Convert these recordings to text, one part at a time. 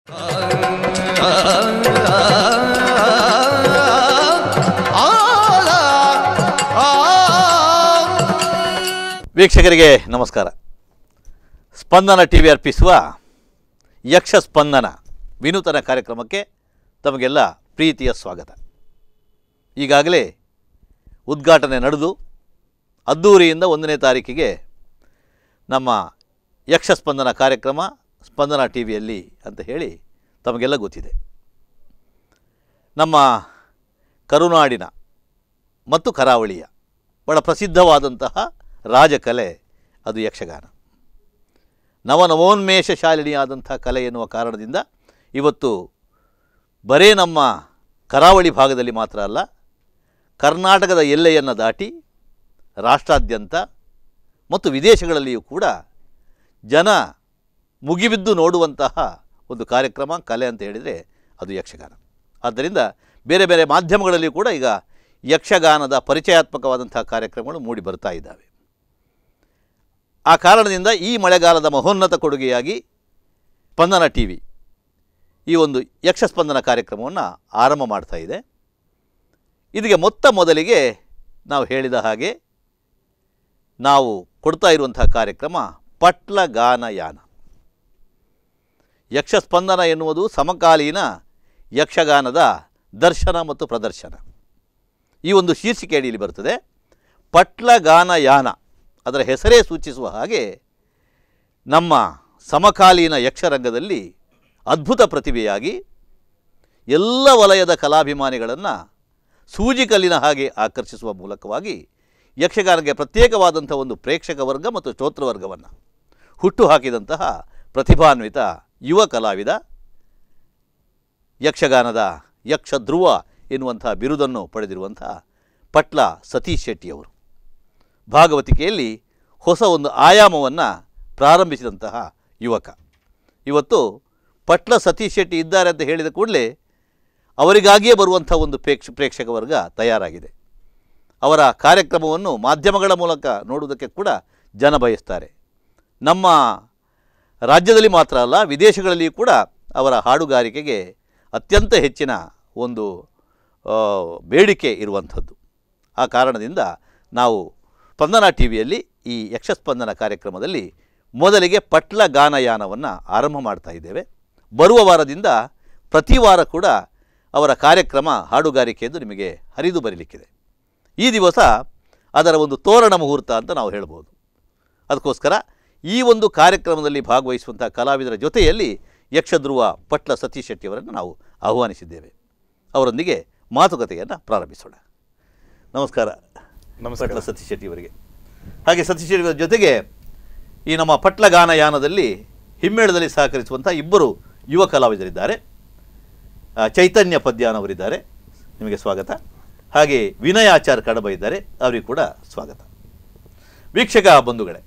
ವೀಕ್ಷಕರಿಗೆ ನಮಸ್ಕಾರ ಸ್ಪಂದನ T V ಅರ್ಪಿಸುವ ಯಕ್ಷ ಸ್ಪಂದನ ವಿನೂತನ ಕಾರ್ಯಕ್ರಮಕ್ಕೆ ತಮಗೆಲ್ಲ ಪ್ರೀತಿಯ ಸ್ವಾಗತ ಈಗಾಗಲೇ ಉದ್ಘಾಟನೆ ನಡೆದು ಅದ್ದೂರಿಯಿಂದ ಒಂದನೇ ತಾರೀಕಿಗೆ ನಮ್ಮ ಯಕ್ಷ ಸ್ಪಂದನ ಕಾರ್ಯಕ್ರಮ ಸ್ಪಂದನ ಟಿ ವಿಯಲ್ಲಿ ಅಂತ ಹೇಳಿ ತಮಗೆಲ್ಲ ಗೊತ್ತಿದೆ ನಮ್ಮ ಕರುನಾಡಿನ ಮತ್ತು ಕರಾವಳಿಯ ಬಹಳ ಪ್ರಸಿದ್ಧವಾದಂತಹ ರಾಜಕಲೆ ಅದು ಯಕ್ಷಗಾನ ನವನವೋನ್ಮೇಷ ಶಾಲಿನಿಯಾದಂಥ ಕಲೆ ಎನ್ನುವ ಕಾರಣದಿಂದ ಇವತ್ತು ಬರೇ ನಮ್ಮ ಕರಾವಳಿ ಭಾಗದಲ್ಲಿ ಮಾತ್ರ ಅಲ್ಲ ಕರ್ನಾಟಕದ ಎಲ್ಲೆಯನ್ನು ದಾಟಿ ರಾಷ್ಟ್ರಾದ್ಯಂತ ಮತ್ತು ವಿದೇಶಗಳಲ್ಲಿಯೂ ಕೂಡ ಜನ ಮುಗಿಬಿದ್ದು ನೋಡುವಂತಹ ಒಂದು ಕಾರ್ಯಕ್ರಮ ಕಲೆ ಅಂತ ಹೇಳಿದರೆ ಅದು ಯಕ್ಷಗಾನ ಆದ್ದರಿಂದ ಬೇರೆ ಬೇರೆ ಮಾಧ್ಯಮಗಳಲ್ಲಿಯೂ ಕೂಡ ಈಗ ಯಕ್ಷಗಾನದ ಪರಿಚಯಾತ್ಮಕವಾದಂತಹ ಕಾರ್ಯಕ್ರಮಗಳು ಮೂಡಿ ಬರ್ತಾ ಇದ್ದಾವೆ ಆ ಕಾರಣದಿಂದ ಈ ಮಳೆಗಾಲದ ಮಹೋನ್ನತ ಕೊಡುಗೆಯಾಗಿ ಸ್ಪಂದನ ಟಿ ವಿ ಈ ಒಂದು ಯಕ್ಷ ಸ್ಪಂದನ ಕಾರ್ಯಕ್ರಮವನ್ನು ಆರಂಭ ಮಾಡ್ತಾ ಇದೆ ಇದಕ್ಕೆ ಮೊತ್ತ ಮೊದಲಿಗೆ ನಾವು ಹೇಳಿದ ಹಾಗೆ ನಾವು ಕೊಡ್ತಾ ಇರುವಂತಹ ಕಾರ್ಯಕ್ರಮ ಪಟ್ಲ ಗಾನಯಾನ ಯಕ್ಷ ಸ್ಪಂದನ ಎನ್ನುವುದು ಸಮಕಾಲೀನ ಯಕ್ಷಗಾನದ ದರ್ಶನ ಮತ್ತು ಪ್ರದರ್ಶನ ಈ ಒಂದು ಶೀರ್ಷಿಕೆ ಅಡಿಯಲ್ಲಿ ಬರ್ತದೆ ಪಟ್ಲ ಗಾನಯಾನ ಅದರ ಹೆಸರೇ ಸೂಚಿಸುವ ಹಾಗೆ ನಮ್ಮ ಸಮಕಾಲೀನ ಯಕ್ಷರಂಗದಲ್ಲಿ ಅದ್ಭುತ ಪ್ರತಿಭೆಯಾಗಿ ಎಲ್ಲ ವಲಯದ ಕಲಾಭಿಮಾನಿಗಳನ್ನು ಸೂಜಿಕಲ್ಲಿನ ಹಾಗೆ ಆಕರ್ಷಿಸುವ ಮೂಲಕವಾಗಿ ಯಕ್ಷಗಾನಕ್ಕೆ ಪ್ರತ್ಯೇಕವಾದಂಥ ಒಂದು ಪ್ರೇಕ್ಷಕ ವರ್ಗ ಮತ್ತು ಶ್ರೋತೃವರ್ಗವನ್ನು ಹುಟ್ಟು ಹಾಕಿದಂತಹ ಪ್ರತಿಭಾನ್ವಿತ ಯುವ ಕಲಾವಿದ ಯಕ್ಷಗಾನದ ಯಕ್ಷ ಧ್ರುವ ಎನ್ನುವಂತಹ ಬಿರುದನ್ನು ಪಡೆದಿರುವಂತಹ ಪಟ್ಲ ಸತೀಶ್ ಶೆಟ್ಟಿಯವರು ಭಾಗವತಿಕೆಯಲ್ಲಿ ಹೊಸ ಒಂದು ಆಯಾಮವನ್ನು ಪ್ರಾರಂಭಿಸಿದಂತಹ ಯುವಕ ಇವತ್ತು ಪಟ್ಲ ಸತೀಶ್ ಶೆಟ್ಟಿ ಇದ್ದಾರೆ ಅಂತ ಹೇಳಿದ ಕೂಡಲೇ ಅವರಿಗಾಗಿಯೇ ಬರುವಂಥ ಒಂದು ಪ್ರೇಕ್ಷ ಪ್ರೇಕ್ಷಕ ವರ್ಗ ತಯಾರಾಗಿದೆ ಅವರ ಕಾರ್ಯಕ್ರಮವನ್ನು ಮಾಧ್ಯಮಗಳ ಮೂಲಕ ನೋಡುವುದಕ್ಕೆ ಕೂಡ ಜನ ಬಯಸ್ತಾರೆ ನಮ್ಮ ರಾಜ್ಯದಲ್ಲಿ ಮಾತ್ರ ಅಲ್ಲ ವಿದೇಶಗಳಲ್ಲಿಯೂ ಕೂಡ ಅವರ ಹಾಡುಗಾರಿಕೆಗೆ ಅತ್ಯಂತ ಹೆಚ್ಚಿನ ಒಂದು ಆ, ಬೇಡಿಕೆ ಇರುವಂಥದ್ದು ಆ ಕಾರಣದಿಂದ ನಾವು ಸ್ಪಂದನ ಟಿ ವಿಯಲ್ಲಿ ಈ ಯಕ್ಷಸ್ಪಂದನ ಕಾರ್ಯಕ್ರಮದಲ್ಲಿ ಮೊದಲಿಗೆ ಪಟ್ಲ ಗಾನಯಾನವನ್ನು ಆರಂಭ ಮಾಡ್ತಾ ಇದ್ದೇವೆ ಬರುವ ವಾರದಿಂದ ಪ್ರತಿ ವಾರ ಕೂಡ ಅವರ ಕಾರ್ಯಕ್ರಮ ಹಾಡುಗಾರಿಕೆಯದ್ದು ನಿಮಗೆ ಹರಿದು ಬರಲಿಕ್ಕಿದೆ ಈ ದಿವಸ ಅದರ ಒಂದು ತೋರಣ ಮುಹೂರ್ತ ಅಂತ ನಾವು ಹೇಳ್ಬೋದು ಅದಕ್ಕೋಸ್ಕರ ಈ ಒಂದು ಕಾರ್ಯಕ್ರಮದಲ್ಲಿ ಭಾಗವಹಿಸುವಂಥ ಕಲಾವಿದರ ಜೊತೆಯಲ್ಲಿ ಯಕ್ಷಧ್ರುವ ಪಟ್ಲ ಸತೀಶ್ ಶೆಟ್ಟಿಯವರನ್ನು ನಾವು ಆಹ್ವಾನಿಸಿದ್ದೇವೆ ಅವರೊಂದಿಗೆ ಮಾತುಕತೆಯನ್ನು ಪ್ರಾರಂಭಿಸೋಣ ನಮಸ್ಕಾರ ನಮಸ್ಕಾರ. ಪಟ್ಲ ಸತೀಶ್ ಶೆಟ್ಟಿಯವರಿಗೆ ಹಾಗೆ ಸತೀಶ್ ಶೆಟ್ಟಿಯವರ ಜೊತೆಗೆ ಈ ನಮ್ಮ ಪಟ್ಲ ಗಾನಯಾನದಲ್ಲಿ ಹಿಮ್ಮೇಳದಲ್ಲಿ ಸಹಕರಿಸುವಂಥ ಇಬ್ಬರು ಯುವ ಕಲಾವಿದರಿದ್ದಾರೆ ಆ, ಚೈತನ್ಯ ಪದ್ಯಾನವರಿದ್ದಾರೆ ನಿಮಗೆ ಸ್ವಾಗತ ಹಾಗೆ ವಿನಯಾಚಾರ್ ಕಡಬ ಇದ್ದಾರೆ ಅವರಿಗೂ ಕೂಡ ಸ್ವಾಗತ ವೀಕ್ಷಕ ಬಂಧುಗಳೇ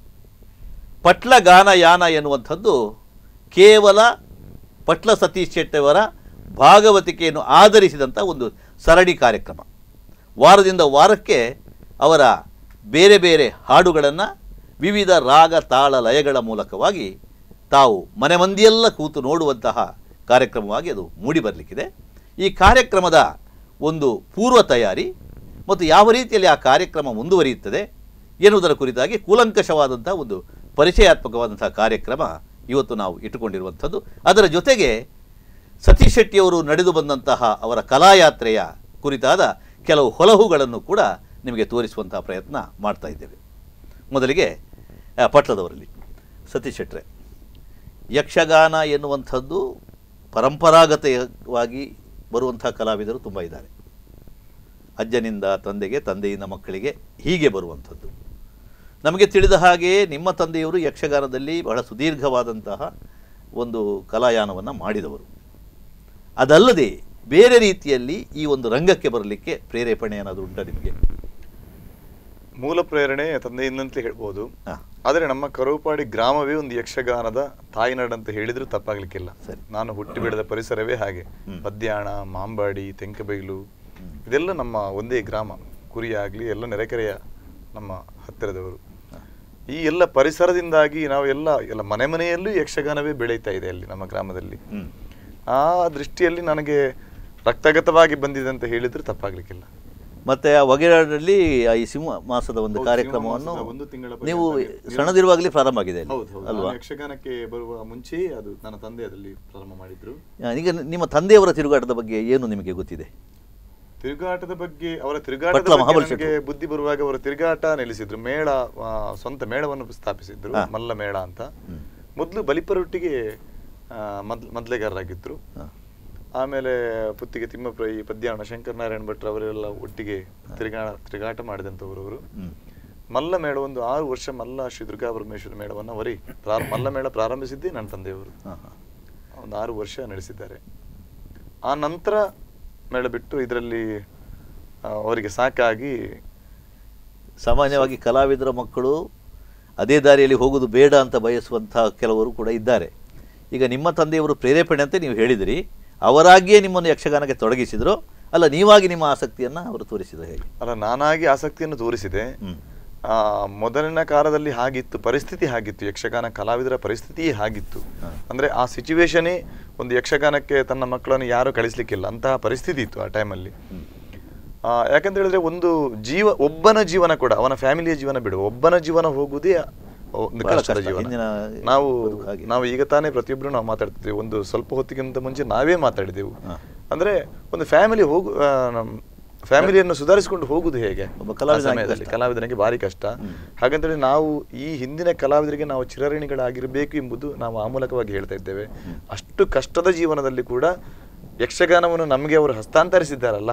ಪಟ್ಲ ಗಾನಯಾನ ಎನ್ನುವಂಥದ್ದು ಕೇವಲ ಪಟ್ಲ ಸತೀಶ್ ಶೆಟ್ಟಿಯವರ ಭಾಗವತಿಕೆಯನ್ನು ಆಧರಿಸಿದಂಥ ಒಂದು ಸರಣಿ ಕಾರ್ಯಕ್ರಮ ವಾರದಿಂದ ವಾರಕ್ಕೆ ಅವರ ಬೇರೆ ಬೇರೆ ಹಾಡುಗಳನ್ನು ವಿವಿಧ ರಾಗ ತಾಳ ಲಯಗಳ ಮೂಲಕವಾಗಿ ತಾವು ಮನೆ ಮಂದಿಯೆಲ್ಲ ಕೂತು ನೋಡುವಂತಹ ಕಾರ್ಯಕ್ರಮವಾಗಿ ಅದು ಮೂಡಿ ಬರಲಿಕ್ಕಿದೆ ಈ ಕಾರ್ಯಕ್ರಮದ ಒಂದು ಪೂರ್ವ ತಯಾರಿ ಮತ್ತು ಯಾವ ರೀತಿಯಲ್ಲಿ ಆ ಕಾರ್ಯಕ್ರಮ ಮುಂದುವರಿಯುತ್ತದೆ ಎನ್ನುವುದರ ಕುರಿತಾಗಿ ಕೂಲಂಕಷವಾದಂಥ ಒಂದು ಪರಿಚಯಾತ್ಮಕವಾದಂಥ ಕಾರ್ಯಕ್ರಮ ಇವತ್ತು ನಾವು ಇಟ್ಟುಕೊಂಡಿರುವಂಥದ್ದು ಅದರ ಜೊತೆಗೆ ಸತೀಶ್ ಶೆಟ್ಟಿಯವರು ನಡೆದು ಬಂದಂತಹ ಅವರ ಕಲಾಯಾತ್ರೆಯ ಕುರಿತಾದ ಕೆಲವು ಹೊಲಹುಗಳನ್ನು ಕೂಡ ನಿಮಗೆ ತೋರಿಸುವಂತಹ ಪ್ರಯತ್ನ ಮಾಡ್ತಾ ಇದ್ದೇವೆ ಮೊದಲಿಗೆ ಆ, ಪಟ್ಲದವರಲ್ಲಿ ಸತೀಶ್ ಶೆಟ್ರೆ ಯಕ್ಷಗಾನ ಎನ್ನುವಂಥದ್ದು ಪರಂಪರಾಗತವಾಗಿ ಬರುವಂಥ ಕಲಾವಿದರು ತುಂಬ ಇದ್ದಾರೆ ಅಜ್ಜನಿಂದ ತಂದೆಗೆ ತಂದೆಯಿಂದ ಮಕ್ಕಳಿಗೆ ಹೀಗೆ ಬರುವಂಥದ್ದು ನಮಗೆ ತಿಳಿದ ಹಾಗೆ ನಿಮ್ಮ ತಂದೆಯವರು ಯಕ್ಷಗಾನದಲ್ಲಿ ಬಹಳ ಸುದೀರ್ಘವಾದಂತಹ ಒಂದು ಕಲಾಯಾನವನ್ನು ಮಾಡಿದವರು ಅದಲ್ಲದೆ ಬೇರೆ ರೀತಿಯಲ್ಲಿ ಈ ಒಂದು ರಂಗಕ್ಕೆ ಬರಲಿಕ್ಕೆ ಪ್ರೇರೇಪಣೆ ಏನಾದರೂ ಉಂಟ ನಿಮಗೆ ಮೂಲ ಪ್ರೇರಣೆ ತಂದೆಯಿಂದಂತಲೇ ಹೇಳ್ಬೋದು ಹಾಂ ಆದರೆ ನಮ್ಮ ಕರೋಪಾಡಿ ಗ್ರಾಮವೇ ಒಂದು ಯಕ್ಷಗಾನದ ತಾಯ್ನಾಡು ಅಂತ ಹೇಳಿದ್ರು ತಪ್ಪಾಗ್ಲಿಕ್ಕಿಲ್ಲ ಸರಿ. ನಾನು ಹುಟ್ಟಿ ಬೆಳೆದ ಪರಿಸರವೇ ಹಾಗೆ ಹ್ಮ್. ಪದ್ಯಾಣ ಮಾಂಬಾಡಿ ತೆಂಕಬೈಲು ಇದೆಲ್ಲ ನಮ್ಮ ಒಂದೇ ಗ್ರಾಮ ಕುರಿ ಆಗ್ಲಿ ಎಲ್ಲ ನೆರೆಕೆರೆಯ ನಮ್ಮ ಹತ್ತಿರದವರು ಈ ಎಲ್ಲ ಪರಿಸರದಿಂದಾಗಿ ನಾವು ಎಲ್ಲ ಎಲ್ಲ ಮನೆ ಮನೆಯಲ್ಲೂ ಯಕ್ಷಗಾನವೇ ಬೆಳೀತಾ ಇದೆ ಅಲ್ಲಿ ನಮ್ಮ ಗ್ರಾಮದಲ್ಲಿ ಹ್ಞೂ ಆ ದೃಷ್ಟಿಯಲ್ಲಿ ನನಗೆ ರಕ್ತಗತವಾಗಿ ಬಂದಿದೆ ಅಂತ ಹೇಳಿದ್ರೆ ತಪ್ಪಾಗ್ಲಿಕ್ಕಿಲ್ಲ ಮತ್ತೆ ಆ ವಗೇರಾಡಲ್ಲಿ ಆ ಈ ಸಿಂಹ ಮಾಸದ ಒಂದು ಹೌದು, ಕಾರ್ಯಕ್ರಮವನ್ನು ಸಿಂಹ ಮಾಸದ ಒಂದು ತಿಂಗಳ ನೀವು ಪರ್ಯಂತ ಸಣ್ಣದಿರುವಾಗಲೇ ಪ್ರಾರಂಭ ಆಗಿದೆ ಅಲ್ಲಿ, ಹೌದು ಹೌದು ಅಲ್ವಾ ನಾನು ಯಕ್ಷಗಾನಕ್ಕೆ ಬರುವ ಮುಂಚೆ ಅದು ನನ್ನ ತಂದೆ ಅದರಲ್ಲಿ ಪ್ರಾರಂಭ ಮಾಡಿದ್ರು ಆ, ಈಗ ನಿಮ್ಮ ತಂದೆಯವರ ತಿರುಗಾಟದ ಬಗ್ಗೆ ಏನು ನಿಮಗೆ ಗೊತ್ತಿದೆ ತಿರುಗಾಟದ ಬಗ್ಗೆ ಅವರ ತಿರುಗಾಟದ ಪಟ್ಲ ಬಗ್ಗೆ ಮಹಾಬಲಿ ನನಗೆ ಬುದ್ಧಿ ಬರುವಾಗ ಅವರ ತಿರುಗಾಟ ನಿಲ್ಲಿಸಿದ್ರು ಮೇಳ ಆ, ಸ್ವಂತ ಮೇಳವನ್ನು ಸ್ಥಾಪಿಸಿದ್ರು ಹಾ. ಮಲ್ಲ ಮೇಳ ಅಂತ ಹ್ಮ್. ಮೊದಲು ಬಲಿಪರೊಟ್ಟಿಗೆ ಆ, ಮೊದ್ಲು ಮೊದಲೇಗಾರರಾಗಿದ್ರು ಹಾ. ಆಮೇಲೆ ಪುತ್ತಿಗೆ ತಿಮ್ಮಪ್ಪ ಈ ಪದ್ಯಾಣ ಶಂಕರ ನಾರಾಯಣ ಭಟ್ರು ಅವರೆಲ್ಲ ಒಟ್ಟಿಗೆ ತಿರುಗಾ ತಿರುಗಾಟ ಮಾಡಿದಂಥವ್ರು ಅವರು ಹ್ಮ್. ಮಲ್ಲ ಮೇಳ ಒಂದು ಆರು ವರ್ಷ ಮಲ್ಲ ಶ್ರೀ ದುರ್ಗಾ ಪರಮೇಶ್ವರ ಮೇಳವನ್ನು ಅವರಿ ಪ್ರಾರ ಮಲ್ಲ ಮೇಳ ಪ್ರಾರಂಭಿಸಿದ್ದೇ ನನ್ನ ತಂದೆಯವರು ಹಾ, ಹಾ. ಒಂದು ಆರು ವರ್ಷ ನಡೆಸಿದ್ದಾರೆ ಆ ನಂತರ ಮೇಳ ಬಿಟ್ಟು ಇದರಲ್ಲಿ ಅವರಿಗೆ ಸಾಕಾಗಿ ಸಾಮಾನ್ಯವಾಗಿ ಕಲಾವಿದರ ಮಕ್ಕಳು ಅದೇ ದಾರಿಯಲ್ಲಿ ಹೋಗುವುದು ಬೇಡ ಅಂತ ಬಯಸುವಂತಹ ಕೆಲವರು ಕೂಡ ಇದ್ದಾರೆ ಈಗ ನಿಮ್ಮ ತಂದೆಯವರು ಪ್ರೇರೇಪಣೆ ಅಂತ ನೀವು ಹೇಳಿದಿರಿ ಅವರಾಗಿಯೇ ನಿಮ್ಮನ್ನು ಯಕ್ಷಗಾನಕ್ಕೆ ತೊಡಗಿಸಿದ್ರು ಅಲ್ಲ ನೀವಾಗಿ ನಿಮ್ಮ ಆಸಕ್ತಿಯನ್ನು ಅವರು ತೋರಿಸಿದ್ರು ಹೇಗೆ ಅಲ್ಲ ನಾನಾಗಿ ಆಸಕ್ತಿಯನ್ನು ತೋರಿಸಿದೆ ಹ್ಮ್. ಆ, ಮೊದಲಿನ ಕಾಲದಲ್ಲಿ ಹಾಗಿತ್ತು ಪರಿಸ್ಥಿತಿ ಹಾಗಿತ್ತು ಯಕ್ಷಗಾನ ಕಲಾವಿದರ ಪರಿಸ್ಥಿತಿಯೇ ಹಾಗಿತ್ತು ಹಾ. ಅಂದ್ರೆ ಆ ಸಿಚುವೇಶನೇ ಒಂದು ಯಕ್ಷಗಾನಕ್ಕೆ ತನ್ನ ಮಕ್ಕಳನ್ನು ಯಾರು ಕಳಿಸ್ಲಿಕ್ಕಿಲ್ಲ ಅಂತಹ ಪರಿಸ್ಥಿತಿ ಇತ್ತು ಆ ಟೈಮಲ್ಲಿ ಹ್ಮ್. ಆ, ಯಾಕಂತ ಹೇಳಿದ್ರೆ ಒಂದು ಜೀವ ಒಬ್ಬನ ಜೀವನ ಕೂಡ ಅವನ ಫ್ಯಾಮಿಲಿಯ ಜೀವನ ಬಿಡು ಒಬ್ಬನ ಜೀವನ ಹೋಗುವುದೇ ಒಂದು ಬಹಳ ಕಷ್ಟದ ಕಷ್ಟ. ಜೀವನ ಹಿಂದಿನ ನಾವು ಬದುಕು ಹಾಗೆ. ನಾವು ಈಗ ತಾನೇ ಪ್ರತಿಯೊಬ್ಬರು ನಾವು ಮಾತಾಡ್ತಿದ್ವಿ ಒಂದು ಸ್ವಲ್ಪ ಹೊತ್ತಿಗಿಂತ ಮುಂಚೆ ನಾವೇ ಮಾತಾಡಿದೆವು ಹಾ. ಅಂದ್ರೆ ಒಂದು ಫ್ಯಾಮಿಲಿ ಹೋಗು ಆ, ನಮ್ ಫ್ಯಾಮಿಲಿಯನ್ನು ಸುಧಾರಿಸಿಕೊಂಡು ಹೋಗುದು ಹೇಗೆ ಒಬ್ಬ ಆ ಕಲಾವಿದನಿಗೆ ಸಮಯದಲ್ಲಿ ಕಷ್ಟ. ಕಲಾವಿದನಿಗೆ ಭಾರಿ ಕಷ್ಟ ಹ್ಮ್. ಹಾಗಂತೇಳಿ ನಾವು ಈ ಹಿಂದಿನ ಕಲಾವಿದರಿಗೆ ನಾವು ಚಿರಋಣಿಗಳಾಗಿರಬೇಕು ಎಂಬುದು ನಾವು ಆ ಮೂಲಕವಾಗಿ ಹೇಳ್ತಾ ಇದ್ದೇವೆ ಅಷ್ಟು ಕಷ್ಟದ ಜೀವನದಲ್ಲಿ ಕೂಡ ಯಕ್ಷಗಾನವನ್ನು ನಮಗೆ ಅವರು ಹಸ್ತಾಂತರಿಸಿದ್ದಾರಲ್ಲ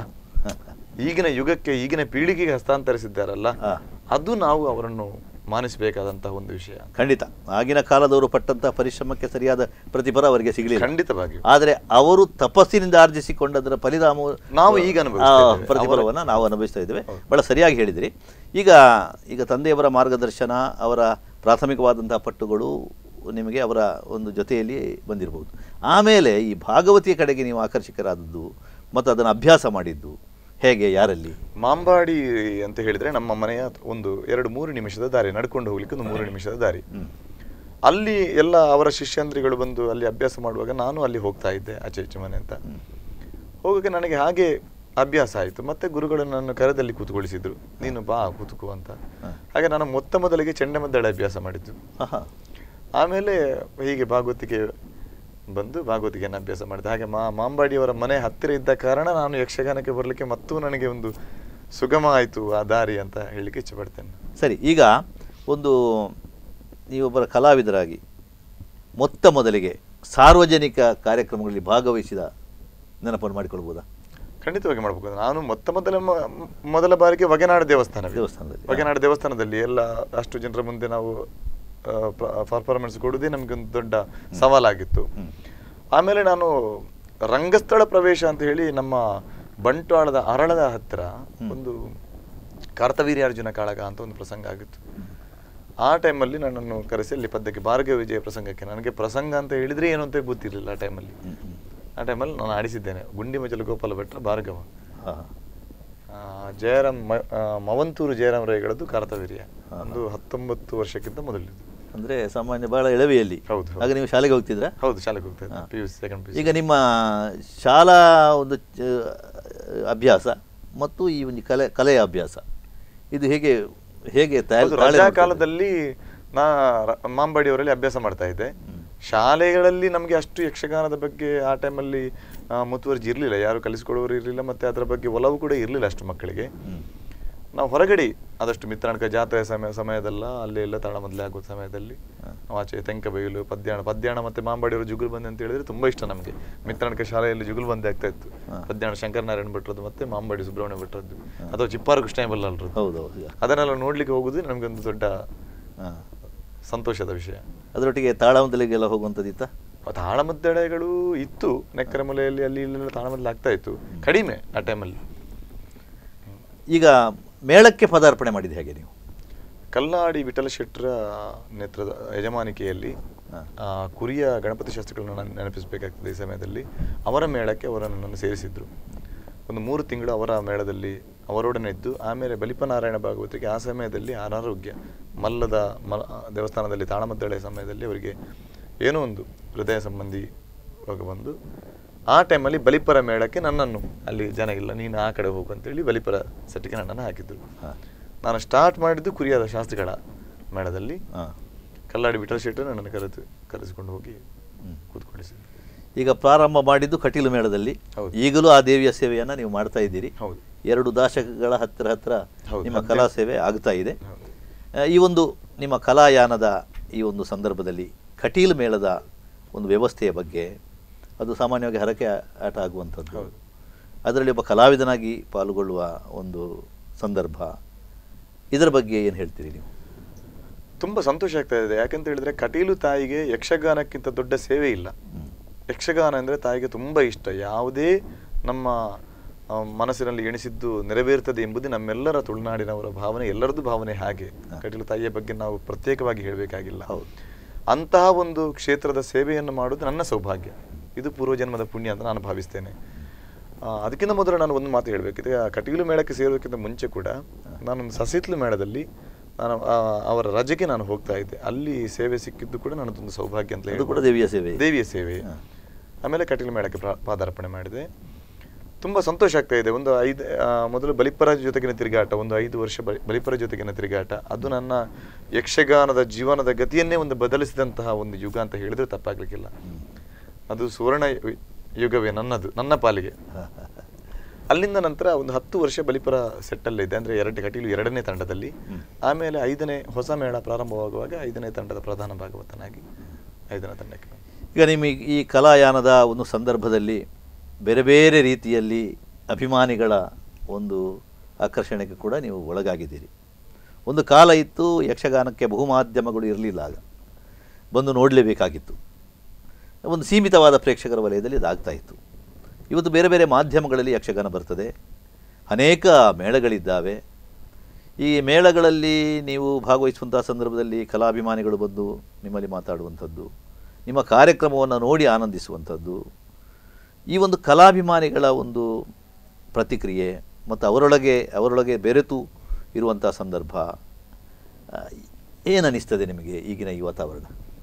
ಈಗಿನ ಯುಗಕ್ಕೆ ಈಗಿನ ಪೀಳಿಗೆಗೆ ಹಸ್ತಾಂತರಿಸಿದ್ದಾರಲ್ಲ ಹಾ. ಅದು ನಾವು ಅವರನ್ನು ಮಾನಿಸಬೇಕಾದಂತಹ ಒಂದು ವಿಷಯ ಖಂಡಿತ ಆಗಿನ ಕಾಲದವರು ಪಟ್ಟಂತಹ ಪರಿಶ್ರಮಕ್ಕೆ ಸರಿಯಾದ ಪ್ರತಿಫಲ ಅವರಿಗೆ ಸಿಗಲಿಲ್ಲ ಖಂಡಿತವಾಗಿ ಆದರೆ ಅವರು ತಪಸ್ಸಿನಿಂದ ಆರ್ಜಿಸಿಕೊಂಡದರ ಫಲಿತಾಮ ನಾವು ಈಗ ಅನುಭವಿಸ್ತಾ ಆ, ಇದ್ದೇವೆ. ಪ್ರತಿಫಲವನ್ನು ನಾವು ಅನುಭವಿಸ್ತಾ ಇದ್ದೇವೆ ಬಹಳ ಸರಿಯಾಗಿ ಹೇಳಿದಿರಿ ಈಗ ಈಗ ತಂದೆಯವರ ಮಾರ್ಗದರ್ಶನ ಅವರ ಪ್ರಾಥಮಿಕವಾದಂತಹ ಪಟ್ಟುಗಳು ನಿಮಗೆ ಅವರ ಒಂದು ಜೊತೆಯಲ್ಲಿ ಬಂದಿರಬಹುದು ಆಮೇಲೆ ಈ ಭಾಗವತಿಯ ಕಡೆಗೆ ನೀವು ಆಕರ್ಷಿಕರಾದದ್ದು ಮತ್ತು ಅದನ್ನು ಅಭ್ಯಾಸ ಮಾಡಿದ್ದು ಹೇಗೆ ಯಾರಲ್ಲಿ ಮಾಂಬಾಡಿ ಅಂತ ಹೇಳಿದ್ರೆ ನಮ್ಮ ಮನೆಯ ಒಂದು ಎರಡು ಮೂರು ನಿಮಿಷದ ದಾರಿ ನಡ್ಕೊಂಡು ಹೋಗ್ಲಿಕ್ಕೆ ಒಂದು ಮೂರು ನಿಮಿಷದ ದಾರಿ ಹ್ಮ್. ಅಲ್ಲಿ ಎಲ್ಲ ಅವರ ಶಿಷ್ಯಂದ್ರಿಗಳು ಬಂದು ಅಲ್ಲಿ ಅಭ್ಯಾಸ ಮಾಡುವಾಗ ನಾನು ಅಲ್ಲಿ ಹೋಗ್ತಾ ಇದ್ದೆ ಆಚೆ ಈಚೆ ಮನೆ ಅಂತ ಹೋಗೋಕೆ ನನಗೆ ಹಾಗೆ ಅಭ್ಯಾಸ ಆಯಿತು ಮತ್ತೆ ಗುರುಗಳು ನನ್ನ ಕರೆದಲ್ಲಿ ಕೂತ್ಕೊಳಿಸಿದ್ರು ನೀನು ಬಾ ಕೂತ್ಕೋ ಅಂತ ಹ. ಹಾಗೆ ನಾನು ಮೊತ್ತ ಮೊದಲಿಗೆ ಚೆಂಡೆಮದ್ದಳೆ ಅಭ್ಯಾಸ ಮಾಡಿದ್ದು ಆಹಾ. ಆಮೇಲೆ ಹೀಗೆ ಭಾಗವತಿಗೆ ಬಂದು ಭಾಗವತಿಗೆಯನ್ನು ಅಭ್ಯಾಸ ಮಾಡಿದೆ ಹಾಗೆ ಮಾ ಮಾಂಬಾಡಿಯವರ ಮನೆ ಹತ್ತಿರ ಇದ್ದ ಕಾರಣ ನಾನು ಯಕ್ಷಗಾನಕ್ಕೆ ಬರಲಿಕ್ಕೆ ಮತ್ತೂ ನನಗೆ ಒಂದು ಸುಗಮ ಆಯಿತು ಆ ದಾರಿ ಅಂತ ಹೇಳಲಿಕ್ಕೆ ಇಚ್ಛೆಪಡ್ತೇನೆ ಸರಿ ಈಗ ಒಂದು ನೀವೊಬ್ಬರ ಕಲಾವಿದರಾಗಿ ಮೊತ್ತ ಮೊದಲಿಗೆ ಸಾರ್ವಜನಿಕ ಕಾರ್ಯಕ್ರಮಗಳಲ್ಲಿ ಭಾಗವಹಿಸಿದ ನೆನಪನ್ನು ಮಾಡಿಕೊಳ್ಬೋದಾ ಖಂಡಿತವಾಗಿ ಮಾಡ್ಬೇಕು ನಾನು ಮೊತ್ತ ಮೊದಲ ಮ- ಮ- ಮೊದಲ ಬಾರಿಗೆ ವಗೆನಾಡು ದೇವಸ್ಥಾನ ದೇವಸ್ಥಾನದಲ್ಲಿ. ವಗೆನಾಡು ದೇವಸ್ಥಾನದಲ್ಲಿ ಎಲ್ಲ ಅಷ್ಟು ಜನರ ಮುಂದೆ ನಾವು ಪರ್ಫಾರ್ಮೆನ್ಸ್ ಕೊಡುವುದೇ ನಮಗೆ ಒಂದು ದೊಡ್ಡ ಸವಾಲಾಗಿತ್ತು ಹ್ಮ್. ಆಮೇಲೆ ನಾನು ರಂಗಸ್ಥಳ ಪ್ರವೇಶ ಅಂತ ಹೇಳಿ ನಮ್ಮ ಬಂಟ್ವಾಳದ ಅರಳದ ಹತ್ತಿರ ಒಂದು ಕಾರ್ತವೀರ್ಯಾರ್ಜುನ ಕಾಳಗ ಅಂತ ಒಂದು ಪ್ರಸಂಗ ಆಗಿತ್ತು ಆ ಟೈಮಲ್ಲಿ ನನ್ನನ್ನು ಕರೆಸಿ ಅಲ್ಲಿ ಪದ್ಯಕ್ಕೆ ಭಾರ್ಗವ ವಿಜಯ ಪ್ರಸಂಗಕ್ಕೆ ನನಗೆ ಪ್ರಸಂಗ ಅಂತ ಹೇಳಿದ್ರೆ ಏನು ಅಂತ ಗೊತ್ತಿರಲಿಲ್ಲ ಆ ಟೈಮಲ್ಲಿ ಹ್ಮ್, ಹ್ಮ್. ಆ ಟೈಮಲ್ಲಿ ನಾನು ಆಡಿಸಿದ್ದೇನೆ ಗುಂಡಿ ಮಜಲು ಗೋಪಾಲ ಭಟ್ರ ಭಾರ್ಗವ ಹಾ. ಆ, ಜಯರಾಮ್ ಮ- ಆ, ಮವಂತೂರು ಜಯರಾಮ್ ರೈಗಳದ್ದು ಕಾರ್ತವೀರ್ಯ ಹಾ. ಒಂದು ಹತ್ತೊಂಬತ್ತು ವರ್ಷಕ್ಕಿಂತ ಮೊದಲಿದ್ದು ಅಂದ್ರೆ ಸಾಮಾನ್ಯ ಬಹಳ ಎಳವೆಯಲ್ಲಿ ಹೌದು, ಹೌದು. ಆಗ ನೀವು ಶಾಲೆಗೆ ಹೋಗ್ತಿದ್ರಾ ಹೌದು ಶಾಲೆಗೆ ಹೋಗ್ತಾ ಇದ್ದೆ ಹಾ. P U C second P ಈಗ ನಿಮ್ಮ ಶಾಲಾ ಒಂದು ಚ- ಅಭ್ಯಾಸ ಮತ್ತು ಈ ಒಂದು ಕಲೆ ಕಲೆಯ ಅಭ್ಯಾಸ ಇದು ಹೇಗೆ ಹೇಗೆ ತಾಳೆ- ತಾಳೆ ರಜಾ ಮಾಡ್ತಾ ಕಾಲದಲ್ಲಿ ನಾ ರ- ಮಾಂಬಾಡಿಯವರಲ್ಲಿ ಅಭ್ಯಾಸ ಮಾಡ್ತಾ ಇದ್ದೆ ಶಾಲೆಗಳಲ್ಲಿ ನಮಗೆ ಅಷ್ಟು ಯಕ್ಷಗಾನದ ಬಗ್ಗೆ ಆ ಟೈಮಲ್ಲಿ ಮುತುವರ್ಜಿ ಇರಲಿಲ್ಲ ಯಾರು ಕಲಿಸ್ಕೊಡೋರು ಇರಲಿಲ್ಲ ಮತ್ತೆ ಅದರ ಬಗ್ಗೆ ಒಲವು ಕೂಡ ಇರಲಿಲ್ಲ ಅಷ್ಟು ಮಕ್ಕಳಿಗೆ ಹ್ಮ್. ನಾವು ಹೊರಗಡೆ ಆದಷ್ಟು ಮಿತ್ರಾಣಕ ಜಾತ್ರೆ ಸಮಯ ಸಮಯದಲ್ಲ ಅಲ್ಲಿ ಎಲ್ಲ ತಾಳಮದ್ಲೆ ಆಗೋ ಸಮಯದಲ್ಲಿ ನಾವು ಆಚೆ ತೆಂಕ ಬೈಲು ಪದ್ಯಾಣ ಪದ್ಯಾಣ ಮತ್ತೆ ಮಾಂಬಾಡಿಯವರು ಜುಗುಲ್ ಬಂದೆ ಅಂತ ಹೇಳಿದ್ರೆ ತುಂಬಾ ಇಷ್ಟ ನಮಗೆ ಮಿತ್ರಾಣಕ ಶಾಲೆಯಲ್ಲಿ ಜುಗುಲ್ ಬಂದೆ ಆಗ್ತಾ ಇತ್ತು ಹಾ. ಪದ್ಯಾಣ ಶಂಕರನಾರಾಯಣ ಭಟ್ರದ್ದು ಮತ್ತೆ ಮಾಂಬಾಡಿ ಸುಬ್ರಹ್ಮಣ್ಯ ಭಟ್ರದ್ದು ಅಥವಾ ಚಿಪ್ಪಾರು ಕೃಷ್ಣ ಬಲ್ಲಲ್ರದ್ದು ಹೌದು ಹೌದು ಈಗ. ಅದನ್ನೆಲ್ಲ ನೋಡ್ಲಿಕ್ಕೆ ಹೋಗುದು ನಮಗೊಂದು ದೊಡ್ಡ ಹಾ. ಸಂತೋಷದ ವಿಷಯ ಅದರೊಟ್ಟಿಗೆ ತಾಳಮಂದಲಿಗೆಲ್ಲ ಹೋಗುವಂಥದ್ದಿತ್ತ ತಾಳಮದ್ದಳೆಗಳು ಇತ್ತು ನೆಕ್ಕರ ಮೂಲೆಯಲ್ಲಿ ಅಲ್ಲಿ ಇಲ್ಲೆಲ್ಲ ತಾಳಮದ್ದಲೆ ಆಗ್ತಾ ಇತ್ತು ಕಡಿಮೆ ಆ ಟೈಮಲ್ಲಿ ಈಗ ಮೇಳಕ್ಕೆ ಪದಾರ್ಪಣೆ ಮಾಡಿದ ಹೇಗೆ ನೀವು ಕಲ್ಲಾಡಿ ವಿಠಲ ಶೆಟ್ಟರ ನೇತ್ರದ ಯಜಮಾನಿಕೆಯಲ್ಲಿ ಹಾ. ಆ, ಕುರಿಯ ಗಣಪತಿ ಶಾಸ್ತ್ರಗಳನ್ನು ನಾನು ನೆನಪಿಸಬೇಕಾಗ್ತದೆ ಈ ಸಮಯದಲ್ಲಿ ಅವರ ಮೇಳಕ್ಕೆ ಅವರು ನನ್ನನ್ನು ಸೇರಿಸಿದ್ರು ಒಂದು ಮೂರು ತಿಂಗಳು ಅವರ ಮೇಳದಲ್ಲಿ ಅವರೊಡನೆ ಇದ್ದು ಆಮೇಲೆ ಬಲಿಪನಾರಾಯಣ ಭಾಗವತಿಗೆ ಆ ಸಮಯದಲ್ಲಿ ಅನಾರೋಗ್ಯ ಮಲ್ಲದ ಮಲ ದೇವಸ್ಥಾನದಲ್ಲಿ ತಾಳಮದ್ದಳೆ ಸಮಯದಲ್ಲಿ ಅವರಿಗೆ ಏನೋ ಒಂದು ಹೃದಯ ಸಂಬಂಧಿ ರೋಗ ಬಂದು ಆ ಟೈಮಲ್ಲಿ ಬಲಿಪರ ಮೇಳಕ್ಕೆ ನನ್ನನ್ನು ಅಲ್ಲಿ ಜನ ಇಲ್ಲ ನೀನು ಆ ಕಡೆ ಹೋಗು ಅಂತೇಳಿ ಬಲಿಪರ ಸೆಟ್ಗೆ ನನ್ನನ್ನು ಹಾಕಿದ್ರು ಹಾಂ ನಾನು ಸ್ಟಾರ್ಟ್ ಮಾಡಿದ್ದು ಕುರಿಯಾದ ಶಾಸ್ತ್ರಿಗಳ ಮೇಳದಲ್ಲಿ ಹಾಂ ಕಲ್ಲಾಡಿ ವಿಠಲ ಶೆಟ್ಟರು ನನ್ನನ್ನು ಕರೆದು ಕರೆಸಿಕೊಂಡು ಹೋಗಿ ಹ್ಮ್. ಕೂತ್ಕೊಳಿಸಿದ್ರು ಈಗ ಪ್ರಾರಂಭ ಮಾಡಿದ್ದು ಕಟೀಲು ಮೇಳದಲ್ಲಿ ಹೌದು. ಈಗಲೂ ಆ ದೇವಿಯ ಸೇವೆಯನ್ನು ನೀವು ಮಾಡ್ತಾ ಇದ್ದೀರಿ ಹೌದು ಎರಡು ದಶಕಗಳ ಹತ್ತಿರ ಹತ್ತಿರ ಹೌದು, ನಿಮ್ಮ ಹದಿನೈದು. ಕಲಾ ಸೇವೆ ಆಗ್ತಾ ಇದೆ ಹೌದು ಆ, ಈ ಒಂದು ನಿಮ್ಮ ಕಲಾಯಾನದ ಈ ಒಂದು ಸಂದರ್ಭದಲ್ಲಿ ಕಟೀಲು ಮೇಳದ ಒಂದು ವ್ಯವಸ್ಥೆಯ ಬಗ್ಗೆ ಅದು ಸಾಮಾನ್ಯವಾಗಿ ಹರಕೆ ಆಟ ಆಗುವಂಥದ್ದು ಹೌದು. ಅದರಲ್ಲಿ ಒಬ್ಬ ಕಲಾವಿದನಾಗಿ ಪಾಲ್ಗೊಳ್ಳುವ ಒಂದು ಸಂದರ್ಭ ಇದರ ಬಗ್ಗೆ ಏನು ಹೇಳ್ತೀರಿ ನೀವು ತುಂಬ ಸಂತೋಷ ಆಗ್ತಾ ಇದೆ ಯಾಕಂತ ಹೇಳಿದ್ರೆ ಕಟೀಲು ತಾಯಿಗೆ ಯಕ್ಷಗಾನಕ್ಕಿಂತ ದೊಡ್ಡ ಸೇವೆ ಇಲ್ಲ ಹ್ಮ್. ಯಕ್ಷಗಾನ ಅಂದರೆ ತಾಯಿಗೆ ತುಂಬ ಇಷ್ಟ ಯಾವುದೇ ನಮ್ಮ ಆ, ಮನಸ್ಸಿನಲ್ಲಿ ಎಣಿಸಿದ್ದು ನೆರವೇರ್ತದೆ ಎಂಬುದು ನಮ್ಮೆಲ್ಲರ ತುಳುನಾಡಿನವರ ಭಾವನೆ ಎಲ್ಲರದ್ದು ಭಾವನೆ ಹಾಗೆ ಕಟೀಲು ತಾಯಿಯ ಬಗ್ಗೆ ನಾವು ಪ್ರತ್ಯೇಕವಾಗಿ ಹೇಳಬೇಕಾಗಿಲ್ಲ ಹೌದು. ಅಂತಹ ಒಂದು ಕ್ಷೇತ್ರದ ಸೇವೆಯನ್ನು ಮಾಡುವುದು ನನ್ನ ಸೌಭಾಗ್ಯ ಇದು ಪೂರ್ವಜನ್ಮದ ಪುಣ್ಯ ಅಂತ ನಾನು ಭಾವಿಸ್ತೇನೆ ಆ, ಅದಕ್ಕಿಂತ ಮೊದಲು ನಾನು ಒಂದು ಮಾತು ಹೇಳಬೇಕಿದೆ ಆ ಕಟೀಲು ಮೇಳಕ್ಕೆ ಸೇರೋದಕ್ಕಿಂತ ಮುಂಚೆ ಕೂಡ ನಾನೊಂದು ಸಸಿತ್ಲು ಮೇಳದಲ್ಲಿ ನಾನು ಆ, ಅವರ ರಜೆಗೆ ನಾನು ಹೋಗ್ತಾ ಇದ್ದೆ ಅಲ್ಲಿ ಸೇವೆ ಸಿಕ್ಕಿದ್ದು ಕೂಡ ನನ್ನದೊಂದು ಸೌಭಾಗ್ಯ ಅಂತ ಅದು ಕೂಡ ಹೇಳ್ಬೋದು. ದೇವಿಯ ಸೇವೆ ದೇವಿಯ ಸೇವೆ ಹಾ. ಆಮೇಲೆ ಕಟೀಲು ಮೇಳಕ್ಕೆ ಪ್ರಾ- ಪಾದಾರ್ಪಣೆ ಮಾಡಿದೆ ತುಂಬ ಸಂತೋಷ ಆಗ್ತಾ ಇದೆ ಒಂದು ಐದು ಆ, ಮೊದಲು ಬಲಿಪರ ಜೊತೆಗಿನ ತಿರುಗಾಟ ಒಂದು ಐದು ವರ್ಷ ಬಲಿ- ಬಲಿಪರ ಜೊತೆಗಿನ ತಿರುಗಾಟ ಅದು ನನ್ನ ಯಕ್ಷಗಾನದ ಜೀವನದ ಗತಿಯನ್ನೇ ಒಂದು ಬದಲಿಸಿದಂತಹ ಒಂದು ಯುಗ ಅಂತ ಹೇಳಿದ್ರೆ ತಪ್ಪಾಗ್ಲಿಕ್ಕಿಲ್ಲ ಅದು ಸುವರ್ಣ ಯು- ಯುಗವೇ ನನ್ನದು ನನ್ನ ಪಾಲಿಗೆ ಅಲ್ಲಿಂದ ನಂತರ ಒಂದು ಹತ್ತು ವರ್ಷ ಬಲಿಪರ ಸೆಟ್ಟಲ್ಲಿದ್ದೆ ಅಂದರೆ ಎರಡು ಕಟೀಲು ಎರಡನೇ ತಂಡದಲ್ಲಿ ಆಮೇಲೆ ಐದನೇ ಹೊಸ ಮೇಳ ಪ್ರಾರಂಭವಾಗುವಾಗ ಐದನೇ ತಂಡದ ಪ್ರಧಾನ ಭಾಗವತನಾಗಿ ಐದನೇ ತಂಡಕ್ಕೆ ಬಂದೆ. ಈಗ ನಿಮಗೆ ಈ ಕಲಾಯಾನದ ಒಂದು ಸಂದರ್ಭದಲ್ಲಿ ಬೇರೆ ಬೇರೆ ರೀತಿಯಲ್ಲಿ ಅಭಿಮಾನಿಗಳ ಒಂದು ಆಕರ್ಷಣೆಗೆ ಕೂಡ ನೀವು ಒಳಗಾಗಿದ್ದೀರಿ ಒಂದು ಕಾಲ ಇತ್ತು ಯಕ್ಷಗಾನಕ್ಕೆ ಬಹುಮಾಧ್ಯಮಗಳು ಇರಲಿಲ್ಲ ಆಗ ಬಂದು ನೋಡಲೇಬೇಕಾಗಿತ್ತು ಒಂದು ಸೀಮಿತವಾದ ಪ್ರೇಕ್ಷಕರ ವಲಯದಲ್ಲಿ ಇದಾಗ್ತಾ ಇತ್ತು ಇವತ್ತು ಬೇರೆ ಬೇರೆ ಮಾಧ್ಯಮಗಳಲ್ಲಿ ಯಕ್ಷಗಾನ ಬರ್ತದೆ ಅನೇಕ ಮೇಳಗಳಿದ್ದಾವೆ ಈ ಮೇಳಗಳಲ್ಲಿ ನೀವು ಭಾಗವಹಿಸುವಂಥ ಸಂದರ್ಭದಲ್ಲಿ ಕಲಾಭಿಮಾನಿಗಳು ಬಂದು ನಿಮ್ಮಲ್ಲಿ ಮಾತಾಡುವಂಥದ್ದು ನಿಮ್ಮ ಕಾರ್ಯಕ್ರಮವನ್ನು ನೋಡಿ ಆನಂದಿಸುವಂಥದ್ದು ಈ ಒಂದು ಕಲಾಭಿಮಾನಿಗಳ ಒಂದು ಪ್ರತಿಕ್ರಿಯೆ ಮತ್ತು ಅವರೊಳಗೆ ಅವರೊಳಗೆ ಬೆರೆತು ಇರುವಂಥ ಸಂದರ್ಭ ಆ, ಏನನ್ನಿಸ್ತದೆ ನಿಮಗೆ ಈಗಿನ ಈ ವಾತಾವರಣ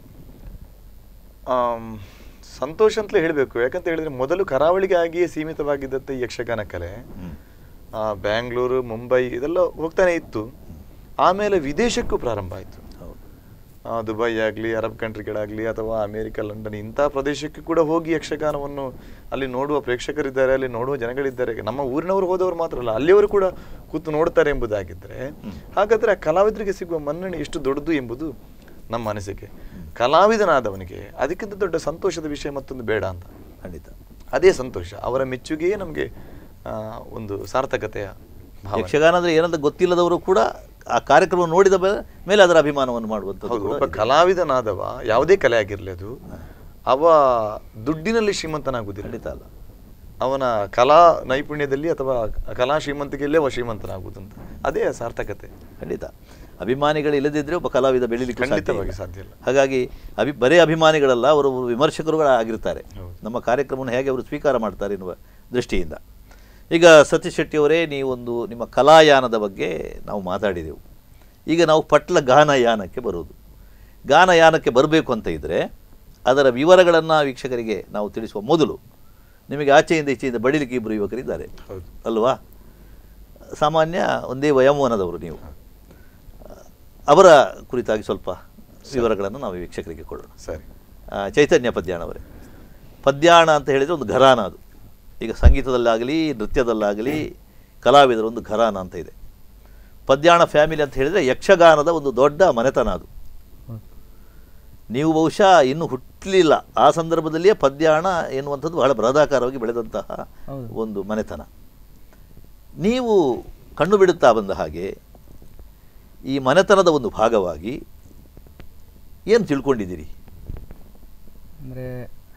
ಆಮ್, ಸಂತೋಷ ಅಂತಲೇ ಹೇಳಬೇಕು ಯಾಕಂತ ಹೇಳಿದ್ರೆ ಮೊದಲು ಕರಾವಳಿಗೆ ಆಗಿಯೇ ಸೀಮಿತವಾಗಿದ್ದಂಥ ಈ ಯಕ್ಷಗಾನ ಕಲೆ ಹ್ಮ್. ಆ, ಬ್ಯಾಂಗ್ಳೂರು ಮುಂಬೈ ಇದೆಲ್ಲ ಹೋಗ್ತಾನೆ ಇತ್ತು ಆಮೇಲೆ ವಿದೇಶಕ್ಕೂ ಪ್ರಾರಂಭ ಆಯಿತು ಹೌದು ಆ, ದುಬೈ ಆಗಲಿ ಅರಬ್ ಕಂಟ್ರಿಗಳಾಗಲಿ ಅಥವಾ ಅಮೇರಿಕ ಲಂಡನ್ ಇಂಥ ಪ್ರದೇಶಕ್ಕೆ ಕೂಡ ಹೋಗಿ ಯಕ್ಷಗಾನವನ್ನು ಅಲ್ಲಿ ನೋಡುವ ಪ್ರೇಕ್ಷಕರಿದ್ದಾರೆ ಅಲ್ಲಿ ನೋಡುವ ಜನಗಳಿದ್ದಾರೆ ನಮ್ಮ ಊರಿನವರು ಹೋದವರು ಮಾತ್ರ ಅಲ್ಲ ಅಲ್ಲಿಯವರು ಕೂಡ ಕೂತು ನೋಡ್ತಾರೆ ಎಂಬುದಾಗಿದ್ದರೆ ಹಾಗಾದರೆ ಆ ಕಲಾವಿದರಿಗೆ ಸಿಗುವ ಮನ್ನಣೆ ಎಷ್ಟು ದೊಡ್ಡದು ಎಂಬುದು ನಮ್ಮ ಅನಿಸಿಕೆ ಕಲಾವಿದನಾದವನಿಗೆ ಅದಕ್ಕಿಂತ ದೊಡ್ಡ ಸಂತೋಷದ ವಿಷಯ ಮತ್ತೊಂದು ಬೇಡ ಅಂತ ಖಂಡಿತ ಅದೇ ಸಂತೋಷ ಅವರ ಮೆಚ್ಚುಗೆಯೇ ನಮಗೆ ಒಂದು ಸಾರ್ಥಕತೆಯ ಭಾವನೆ ಯಕ್ಷಗಾನ ಅಂದರೆ ಏನಂತ ಗೊತ್ತಿಲ್ಲದವರು ಕೂಡ ಆ ಕಾರ್ಯಕ್ರಮ ನೋಡಿದ ಬೆ- ಮೇಲೆ ಅದರ ಅಭಿಮಾನವನ್ನು ಮಾಡುವಂಥದ್ದು ಹೌದು ಕೂಡ ಒಬ್ಬ ಇದೆ. ಕಲಾವಿದನಾದವ ಯಾವುದೇ ಕಲೆ ಆಗಿರಲಿ ಅದು ಅವ ದುಡ್ಡಿನಲ್ಲಿ ಶ್ರೀಮಂತನಾಗುವುದಿಲ್ಲ ಖಂಡಿತ ಅಲ್ಲ ಅವನ ಕಲಾ ನೈಪುಣ್ಯದಲ್ಲಿ ಅಥವಾ ಕಲಾ ಶ್ರೀಮಂತಿಕೆಯಲ್ಲೇ ಅವ ಶ್ರೀಮಂತನಾಗುವುದು ಅಂತ ಅದೇ ಸಾರ್ಥಕತೆ ಖಂಡಿತ ಅಭಿಮಾನಿಗಳು ಇಲ್ಲದಿದ್ದರೆ ಒಬ್ಬ ಕಲಾವಿದ ಬೆಳೀಲಿಕ್ಕೆ ಖಂಡಿತವಾಗಿ ಸಾಧ್ಯ ಇಲ್ಲ. ಹಾಗಾಗಿ ಅಭಿ ಬರೇ ಅಭಿಮಾನಿಗಳಲ್ಲ ಅವರು ವಿಮರ್ಶಕರುಗಳು ಆಗಿರ್ತಾರೆ ಹೌದು. ನಮ್ಮ ಕಾರ್ಯಕ್ರಮವನ್ನು ಹೇಗೆ ಅವರು ಸ್ವೀಕಾರ ಮಾಡ್ತಾರೆ ಎನ್ನುವ ದೃಷ್ಟಿಯಿಂದ ಈಗ ಸತೀಶ್ ಶೆಟ್ಟಿಯವರೇ ನೀವೊಂದು ನಿಮ್ಮ ಕಲಾಯಾನದ ಬಗ್ಗೆ ನಾವು ಮಾತಾಡಿದೆವು ಈಗ ನಾವು ಪಟ್ಲ ಗಾನಯಾನಕ್ಕೆ ಬರೋದು ಗಾನಯಾನಕ್ಕೆ ಬರಬೇಕು ಅಂತ ಇದ್ದರೆ ಅದರ ವಿವರಗಳನ್ನು ವೀಕ್ಷಕರಿಗೆ ನಾವು ತಿಳಿಸುವ ಮೊದಲು ನಿಮಗೆ ಆಚೆಯಿಂದ ಈಚೆಯಿಂದ ಬಡಿಲಿಕ್ಕೆ ಇಬ್ಬರು ಯುವಕರಿದ್ದಾರೆ ಹೌದು ಅಲ್ವಾ ಸಾಮಾನ್ಯ ಒಂದೇ ವಯೋಮಾನದವರು ನೀವು ಅವರ ಕುರಿತಾಗಿ ಸ್ವಲ್ಪ ವಿವರಗಳನ್ನು ನಾವು ವೀಕ್ಷಕರಿಗೆ ಕೊಡೋಣ ಸರಿ ಆ, ಚೈತನ್ಯ ಪದ್ಯಾಣ ಅವರೇ ಪದ್ಯಾಣ ಅಂತ ಹೇಳಿದರೆ ಒಂದು ಘರಾನ ಅದು ಈಗ ಸಂಗೀತದಲ್ಲಾಗಲಿ ನೃತ್ಯದಲ್ಲಾಗಲಿ ಕಲಾವಿದರ ಒಂದು ಘರಾನ ಅಂತ ಇದೆ ಪದ್ಯಾಣ ಫ್ಯಾಮಿಲಿ ಅಂತ ಹೇಳಿದರೆ ಯಕ್ಷಗಾನದ ಒಂದು ದೊಡ್ಡ ಮನೆತನ ಅದು ನೀವು ಬಹುಶಃ ಇನ್ನೂ ಹುಟ್ಟಲಿಲ್ಲ ಆ ಸಂದರ್ಭದಲ್ಲಿಯೇ ಪದ್ಯಾಣ ಎನ್ನುವಂಥದ್ದು ಬಹಳ ಬೃಹದಾಕಾರವಾಗಿ ಬೆಳೆದಂತಹ ಹೌದು. ಒಂದು ಮನೆತನ ನೀವು ಕಣ್ಣು ಬಿಡುತ್ತಾ ಬಂದ ಹಾಗೆ ಈ ಮನೆತನದ ಒಂದು ಭಾಗವಾಗಿ ಏನು ತಿಳ್ಕೊಂಡಿದ್ದೀರಿ ಅಂದರೆ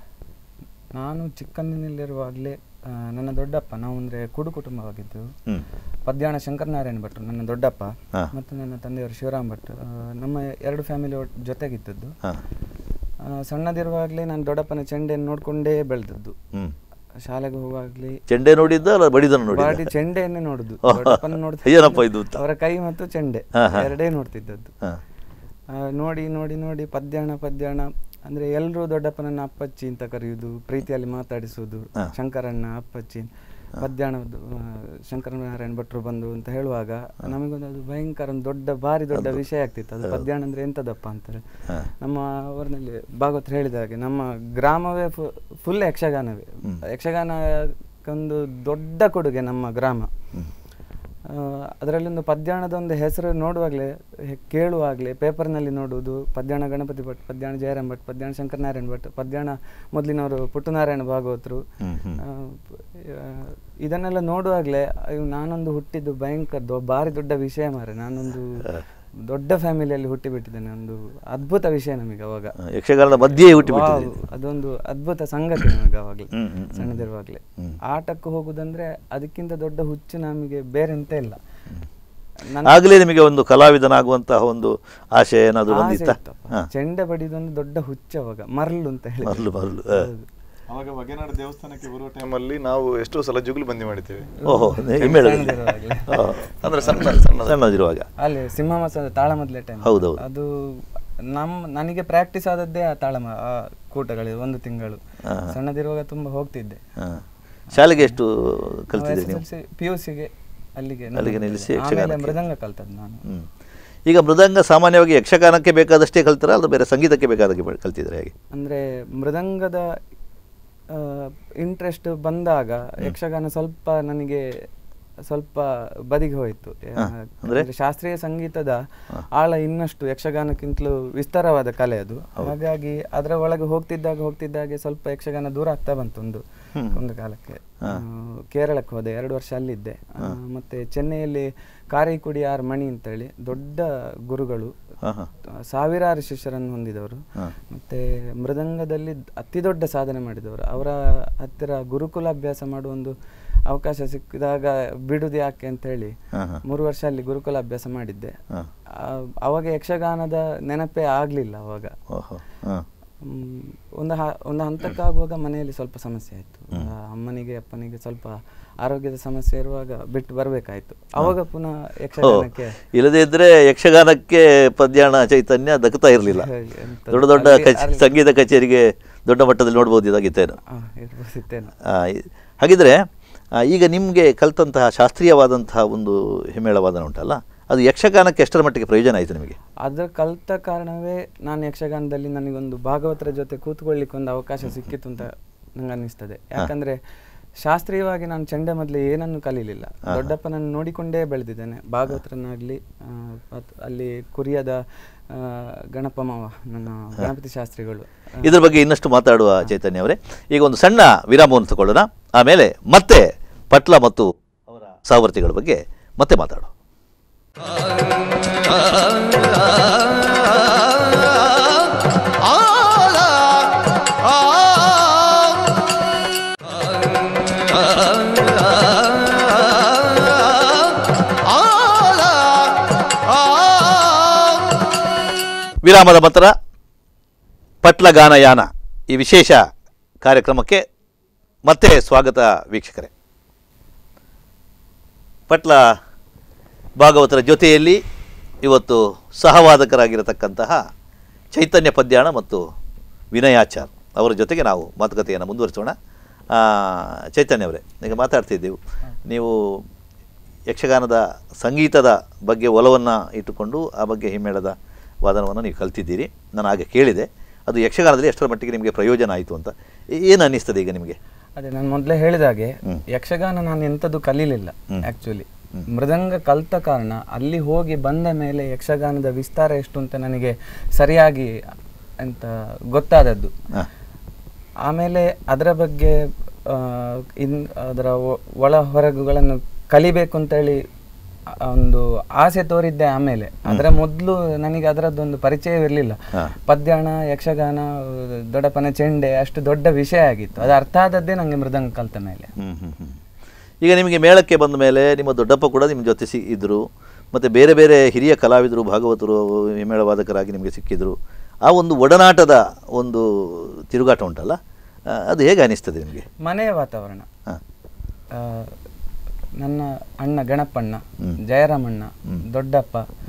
ನಾನು ಚಿಕ್ಕಂದಿನಲ್ಲಿರುವಾಗಲೇ ಆ, ನನ್ನ ದೊಡ್ಡಪ್ಪ ನಾವು ಅಂದರೆ ಕೂಡು ಕುಟುಂಬವಾಗಿದ್ದು ಹ್ಮ್. ಪದ್ಯಾಣ ಶಂಕರನಾರಾಯಣ ಭಟ್ರು ನನ್ನ ದೊಡ್ಡಪ್ಪ ಹಾ. ಮತ್ತು ನನ್ನ ತಂದೆಯವರು ಶಿವರಾಮ್ ಭಟ್ ಆ, ನಮ್ಮ ಎರಡು ಫ್ಯಾಮಿಲಿ ಜೊತೆಗಿದ್ದದ್ದು ಹಾ. ಆ, ಸಣ್ಣದಿರುವಾಗಲೇ ನಾನು ದೊಡ್ಡಪ್ಪನ ಚೆಂಡೆಯನ್ನು ನೋಡಿಕೊಂಡೇ ಬೆಳೆದದ್ದು ಹ್ಮ್. ಶಾಲೆಗೆ ಹೋಗುವಾಗಲೇ ಚೆಂಡೆ ನೋಡಿದ್ದ ಅಲ್ಲ ಬಡಿದನ್ನು ಬಾಡಿ ನೋಡಿದ್ದ ಚೆಂಡೆಯನ್ನೇ ನೋಡುದು ಓಹ್. ದೊಡ್ಡಪ್ಪನ ನೋಡ್ತಿದ್ದದ್ದು ಏನಪ್ಪ ಇದು ಅಂತ? ಅವರ ಕೈ ಮತ್ತು ಚೆಂಡೆ ಹಾ, ಹಾ. ಎರಡೇ ನೋಡ್ತಿದ್ದದ್ದು ಹಾ. ಆ, ನೋಡಿ ನೋಡಿ ನೋಡಿ ಪದ್ಯಾಣ ಪದ್ಯಾಣ ಅಂದ್ರೆ ಎಲ್ಲರೂ ದೊಡ್ಡಪ್ಪನನ್ನ ಅಪ್ಪಚ್ಚಿ ಅಂತ ಕರೆಯುವುದು ಪ್ರೀತಿಯಲ್ಲಿ ಮಾತಾಡಿಸುವುದು ಹಾ. ಶಂಕರಣ್ಣ ಅಪ್ಪಚ್ಚಿ ಪದ್ಯಾಣ ಶಂಕರನಾರಾಯಣ ಭಟ್ರು ಬಂದು ಅಂತ ಹೇಳುವಾಗ ನಮಗೊಂದು ಅದು ಭಯಂಕರ ಒಂದು ದೊಡ್ಡ ಭಾರಿ ದೊಡ್ಡ ವಿಷಯ ಆಗ್ತಿತ್ತು ಅದು ಪದ್ಯಾಣ ಅಂದ್ರೆ ಎಂತದಪ್ಪ ಅಂತಾರೆ ಹಾ. ನಮ್ಮ ಊರಿನಲ್ಲಿ ಭಾಗವತರು ಹೇಳಿದ ಹಾಗೆ ನಮ್ಮ ಗ್ರಾಮವೇ ಫುಲ್ ಯಕ್ಷಗಾನವೇ ಯಕ್ಷಗಾನಕ್ಕೊಂದು ದೊಡ್ಡ ಕೊಡುಗೆ ನಮ್ಮ ಗ್ರಾಮ ಆ, ಅದರಲ್ಲೊಂದು ಪದ್ಯಾಣದ ಒಂದು ಹೆಸರು ನೋಡುವಾಗಲೇ ಕೇಳುವಾಗಲೇ ಪೇಪರ್ನಲ್ಲಿ ನೋಡುವುದು ಪದ್ಯಾಣ ಗಣಪತಿ ಭಟ್ ಪದ್ಯಾಣ ಜಯರಾಮ್ ಭಟ್ ಪದ್ಯಾಣ ಶಂಕರನಾರಾಯಣ ಭಟ್ ಪದ್ಯಾಣ ಮೊದಲಿನವರು ಪುಟ್ಟನಾರಾಯಣ ಭಾಗವತರು ಹ್ಮ್, ಹ್ಮ್. ಆ, ಆ, ಇದನ್ನೆಲ್ಲ ನೋಡುವಾಗಲೇ ಅಯ್ಯೋ ನಾನೊಂದು ಹುಟ್ಟಿದ್ದು ಭಯಂಕರ ದೊ- ಭಾರಿ ದೊಡ್ಡ ವಿಷಯ ಮಾರೆ ನಾನೊಂದು ದೊಡ್ಡ ಫ್ಯಾಮಿಲಿಯಲ್ಲಿ ಹುಟ್ಟಿಬಿಟ್ಟಿದ್ದೇನೆ ಒಂದು ಅದ್ಭುತ ವಿಷಯ ನಮಗೆ ಅವಾಗ ಆ, ಯಕ್ಷಗಾನದ ಮಧ್ಯೆ ಹುಟ್ಟಿ ಬಿಟ್ಟಿದ್ದೀರಿ ವಾವ್, ಅದೊಂದು ಅದ್ಭುತ ಸಂಗತಿ ನಮಗೆ ಅವಾಗಲೇ ಹ್ಮ್, ಹ್ಮ್, ಹ್ಮ್. ಸಣ್ಣದಿರುವಾಗಲೇ ಹ್ಮ್. ಆಟಕ್ಕೆ ಹೋಗುದಂದ್ರೆ ಅದಕ್ಕಿಂತ ದೊಡ್ಡ ಹುಚ್ಚು ನಮಗೆ ಬೇರೆ ಎಂತ ಇಲ್ಲ ನನ್ನ ಆಗಲೇ ನಿಮಗೆ ಒಂದು ಕಲಾವಿದನಾಗುವಂತಹ ಒಂದು ಆಶೆ ಏನಾದರೂ ಆಸೆ ಬಂದಿತ್ತ ಇತ್ತಪ್ಪ. ಚೆಂಡೆ ಬಡಿದೊಂದು ದೊಡ್ಡ ಹುಚ್ಚು ಅವಾಗ ಮರಳು ಅಂತ ಹೇಳಿ ಮರಳು ಮರಳು ಆ. ಅವಾಗ ವಗೆನಾಡು ದೇವಸ್ಥಾನಕ್ಕೆ ಬರುವ ಟೈಮಲ್ಲಿ ನಾವು ಎಷ್ಟೋ ಸಲ ಜುಗುಲು ಬಂದಿ ಮಾಡಿದ್ದೇವೆ ಓಹೋ ಹಿಮ್ಮೇಳದಲ್ಲಿ ಸಣ್ಣದಿರುವಾಗ್ಲೇ. ಆ, ಅಂದ್ರೆ ಸಣ್ಣ ಸಣ್ಣ ಸಣ್ಣದಿರುವಾಗ ಅಲ್ಲಿ ಸಿಂಹಮಾಸ ತಾಳಮದ್ಲೆ ಟೈಮ್ ಹೌದೌದು. ಅದು ನಮ್ ನನಗೆ ಪ್ರಾಕ್ಟೀಸ್ ಆದದ್ದೇ ಆ ತಾಳಮ ಆ ಕೂಟಗಳು ಒಂದು ತಿಂಗಳು ಹಾ. ಸಣ್ಣದಿರುವಾಗ ತುಂಬಾ ಹೋಗ್ತಿದ್ದೆ ಆ. ಶಾಲೆಗೆ ಎಷ್ಟು ಕಲ್ತಿದ್ರಿ ನೀವು ಪಿ ಯು ಸಿಗೆ ಅಲ್ಲಿಗೆ ಅಲ್ಲಿಗೆ ನಾನು ನಿಲ್ಲಿಸಿ ಆಮೇಲೆ ಯಕ್ಷಗಾನಕ್ಕೆ. ಮೃದಂಗ ಕಲ್ತದ್ದು ನಾನು ಹ್ಮ್. ಈಗ ಮೃದಂಗ ಸಾಮಾನ್ಯವಾಗಿ ಯಕ್ಷಗಾನಕ್ಕೆ ಬೇಕಾದಷ್ಟೇ ಕಲ್ತಾರ ಅಲ್ಲ ಬೇರೆ ಸಂಗೀತಕ್ಕೆ ಬೇಕಾದಕ್ಕೆ ಬೆ- ಕಲ್ತಿದ್ರೆ ಹೇಗೆ ಅಂದ್ರೆ ಮೃದಂಗದ ಇಂಟ್ರೆಸ್ಟ್ ಬಂದಾಗ ಯಕ್ಷಗಾನ ಸ್ವಲ್ಪ ನನಗೆ ಸ್ವಲ್ಪ ಬದಿಗೆ ಹೋಯಿತು ಹಾ, ಅಂದ್ರೆ? ಅಂದ್ರೆ ಶಾಸ್ತ್ರೀಯ ಸಂಗೀತದ ಆಳ ಇನ್ನಷ್ಟು ಯಕ್ಷಗಾನಕ್ಕಿಂತಲೂ ವಿಸ್ತಾರವಾದ ಕಲೆ ಅದು ಹಾಗಾಗಿ ಅದರ ಒಳಗೆ ಹೋಗ್ತಿದ್ದಾಗ ಹೋಗ್ತಿದ್ದಾಗೆ ಸ್ವಲ್ಪ ಯಕ್ಷಗಾನ ದೂರ ಆಗ್ತಾ ಬಂತು ಒಂದು ಒಂದು ಕಾಲಕ್ಕೆ ಆ, ಕೇರಳಕ್ಕೆ ಹೋದೆ ಎರಡು ವರ್ಷ ಅಲ್ಲಿದ್ದೆ ಆ, ಮತ್ತೆ ಚೆನ್ನೈಯಲ್ಲಿ ಕಾರೈಕುಡಿ ಆರ್ ಮಣಿ ಅಂತೇಳಿ ದೊಡ್ಡ ಗುರುಗಳು ಹಾ ಹಾ ಸಾವಿರಾರು ಶಿಷ್ಯರನ್ನು ಹೊಂದಿದವರು ಹಾ. ಮತ್ತೆ ಮೃದಂಗದಲ್ಲಿ ಅತಿ ದೊಡ್ಡ ಸಾಧನೆ ಮಾಡಿದವರು ಅವರ ಹತ್ತಿರ ಗುರುಕುಲ ಅಭ್ಯಾಸ ಮಾಡುವ ಒಂದು ಅವಕಾಶ ಸಿಕ್ಕಿದಾಗ ಬಿಡುದು ಯಾಕೆ ಅಂತ ಹೇಳಿ ಹಾ ಹಾ ಮೂರು ವರ್ಷ ಅಲ್ಲಿ ಗುರುಕುಲ ಅಭ್ಯಾಸ ಮಾಡಿದ್ದೆ ಹಾ. ಆ- ಅವಾಗ ಯಕ್ಷಗಾನದ ನೆನಪೇ ಆಗ್ಲಿಲ್ಲ ಅವಾಗ ಓಹೋ ಹಾಂ ಮ್, ಒಂದು ಹ- ಒಂದು ಹಂತಕ್ಕಾಗುವಾಗ ಮನೆಯಲ್ಲಿ ಸ್ವಲ್ಪ ಸಮಸ್ಯೆ ಆಯಿತು ಅಮ್ಮನಿಗೆ ಅಪ್ಪನಿಗೆ ಸ್ವಲ್ಪ ಆರೋಗ್ಯದ ಸಮಸ್ಯೆ ಇರುವಾಗ ಬಿಟ್ಟು ಬರಬೇಕಾಯ್ತು ಅವಾಗ ಪುನಃ ಯಕ್ಷಗಾನಕ್ಕೆ ಇಲ್ಲದೇ ಇದ್ರೆ ಯಕ್ಷಗಾನಕ್ಕೆ ಪದ್ಯಾಣ ಚೈತನ್ಯ ದಕ್ತಾ ಇರಲಿಲ್ಲ ಎಂತ ದೊಡ್ಡ ದೊಡ್ಡ ಅಲ್ಲಿ- ಕಚ್- ಅಲ್ಲಿ- ಸಂಗೀತ ಕಚೇರಿಗೆ ದೊಡ್ಡ ಮಟ್ಟದಲ್ಲಿ ನೋಡ್ಬೋದಿದಾಗಿತ್ತೇನು ಆ, ಇರ್ಬೋದಿತ್ತೇನೋ ಆ, ಇ- ಹಾಗಿದ್ರೆ ಆ, ಈಗ ನಿಮಗೆ ಕಲ್ತಂತಹ ಶಾಸ್ತ್ರೀಯವಾದಂತಹ ಒಂದು ಹಿಮ್ಮೇಳವಾದನ ಉಂಟಲ್ಲ ಅದು ಯಕ್ಷಗಾನಕ್ಕೆ ಎಷ್ಟರ ಮಟ್ಟಿಗೆ ಪ್ರಯೋಜನ ಆಯಿತು ನಿಮಗೆ ಅದ್ರ ಕಲ್ತ ಕಾರಣವೇ ನಾನು ಯಕ್ಷಗಾನದಲ್ಲಿ ನನಗೊಂದು ಭಾಗವತರ ಜೊತೆ ಕೂತ್ಕೊಳ್ಳಿಕ್ಕೆ ಒಂದು ಅವಕಾಶ ಸಿಕ್ಕಿತ್ತು ಅಂತ ನಂಗೆ ಅನ್ನಿಸ್ತದೆ ಯಾಕಂದ್ರೆ ಶಾಸ್ತ್ರೀಯವಾಗಿ ನಾನು ಚಂಡೆ ಮೊದಲು ಏನನ್ನು ಕಲೀಲಿಲ್ಲ ದೊಡ್ಡಪ್ಪನನ್ನು ನೋಡಿಕೊಂಡೇ ಬೆಳೆದಿದ್ದೇನೆ ಭಾಗವತರನ್ನಾಗ್ಲಿ ಆ, ಮತ್ತ್ ಅಲ್ಲಿ ಕುರಿಯದ ಆ, ಗಣಪ ಮಾವ ನನ್ನ ಗಣಪತಿ ಶಾಸ್ತ್ರಿಗಳು ಆ, ಇದ್ರ ಬಗ್ಗೆ ಇನ್ನಷ್ಟು ಮಾತಾಡುವ ಚೈತನ್ಯ ಅವರೇ ಈಗ ಒಂದು ಸಣ್ಣ ವಿರಾಮವನ್ನು ತಗೊಳ್ಳೋಣ ಆಮೇಲೆ ಮತ್ತೆ ಪಟ್ಲ ಮತ್ತು ಅವರ ಸಾವರ್ತಿಗಳ ಬಗ್ಗೆ ಮತ್ತೆ ಮಾತಾಡುವ ವಿರಾಮದ ನಂತರ ಪಟ್ಲ ಗಾನಯಾನ ಈ ವಿಶೇಷ ಕಾರ್ಯಕ್ರಮಕ್ಕೆ ಮತ್ತೆ ಸ್ವಾಗತ ವೀಕ್ಷಕರೇ ಪಟ್ಲ ಭಾಗವತರ ಜೊತೆಯಲ್ಲಿ ಇವತ್ತು ಸಹವಾದಕರಾಗಿರತಕ್ಕಂತಹ ಚೈತನ್ಯ ಪದ್ಯಾಣ ಮತ್ತು ವಿನಯಾಚಾರ್ ಅವರ ಜೊತೆಗೆ ನಾವು ಮಾತುಕತೆಯನ್ನು ಮುಂದುವರಿಸೋಣ ಆ, ಚೈತನ್ಯ ಅವರೇ ಈಗ ಮಾತಾಡ್ತಿದ್ದೆವು ನೀವು ಯಕ್ಷಗಾನದ ಸಂಗೀತದ ಬಗ್ಗೆ ಒಲವನ್ನು ಇಟ್ಟುಕೊಂಡು ಆ ಬಗ್ಗೆ ಹಿಮ್ಮೇಳದ ವಾದನವನ್ನು ನೀವು ಕಲ್ತಿದ್ದೀರಿ ನಾನು ಹಾಗೆ ಕೇಳಿದೆ ಅದು ಯಕ್ಷಗಾನದಲ್ಲಿ ಎಷ್ಟರ ಮಟ್ಟಿಗೆ ನಿಮಗೆ ಪ್ರಯೋಜನ ಆಯಿತು ಅಂತ ಏನು ಅನ್ನಿಸ್ತದೆ ಈಗ ನಿಮಗೆ ಅದೇ ನಾನು ಮೊದಲೇ ಹೇಳಿದಾಗೆ ಹ್ಮ್. ಯಕ್ಷಗಾನ ನಾನು ಎಂಥದ್ದು ಕಲೀಲಿಲ್ಲ ಆಕ್ಚುಲಿ ಮೃದಂಗ ಕಲ್ತ ಕಾರಣ ಅಲ್ಲಿ ಹೋಗಿ ಬಂದ ಮೇಲೆ ಯಕ್ಷಗಾನದ ವಿಸ್ತಾರ ಎಷ್ಟು ಅಂತ ನನಗೆ ಸರಿಯಾಗಿ ಅಂತ ಗೊತ್ತಾದದ್ದು ಹಾ. ಆಮೇಲೆ ಅದರ ಬಗ್ಗೆ ಆ, ಇನ್ ಅದರ ಒ- ಒಳ ಹೊರಗುಗಳನ್ನು ಕಲಿಬೇಕು ಅಂತೇಳಿ ಆ ಒಂದು ಆಸೆ ತೋರಿದ್ದೆ ಆಮೇಲೆ ಅದರ ಮೊದಲು ನನಗೆ ಅದರದ್ದೊಂದು ಪರಿಚಯವಿರಲಿಲ್ಲ ಹಾ. ಪದ್ಯಾಣ ಯಕ್ಷಗಾನ ದೊಡ್ಡಪ್ಪನ ಚೆಂಡೆ ಅಷ್ಟು ದೊಡ್ಡ ವಿಷಯ ಆಗಿತ್ತು ಅದು ಅರ್ಥ ಆದದ್ದೇ ನನಗೆ ಮೃದಂಗ ಕಲ್ತ ಮೇಲೆ ಹ್ಮ್, ಹ್ಮ್, ಹ್ಮ್. ಈಗ ನಿಮಗೆ ಮೇಳಕ್ಕೆ ಬಂದ ಮೇಲೆ ನಿಮ್ಮ ದೊಡ್ಡಪ್ಪ ಕೂಡ ನಿಮ್ಮ ಜೊತೆ ಸಿ ಇದ್ದರು ಮತ್ತು ಬೇರೆ ಬೇರೆ ಹಿರಿಯ ಕಲಾವಿದರು ಭಾಗವತರು ಹಿಮ್ಮೇಳವಾದಕರಾಗಿ ನಿಮಗೆ ಸಿಕ್ಕಿದ್ರು ಆ ಒಂದು ಒಡನಾಟದ ಒಂದು ತಿರುಗಾಟ ಉಂಟಲ್ಲ ಆ, ಅದು ಹೇಗೆ ಅನಿಸ್ತದೆ ನಿಮಗೆ ಮನೆಯ ವಾತಾವರಣ ಹಾಂ ಆ, ನನ್ನ ಅಣ್ಣ ಗಣಪಣ್ಣ ಹ್ಮ್. ಜಯರಾಮಣ್ಣ ದೊಡ್ಡಪ್ಪ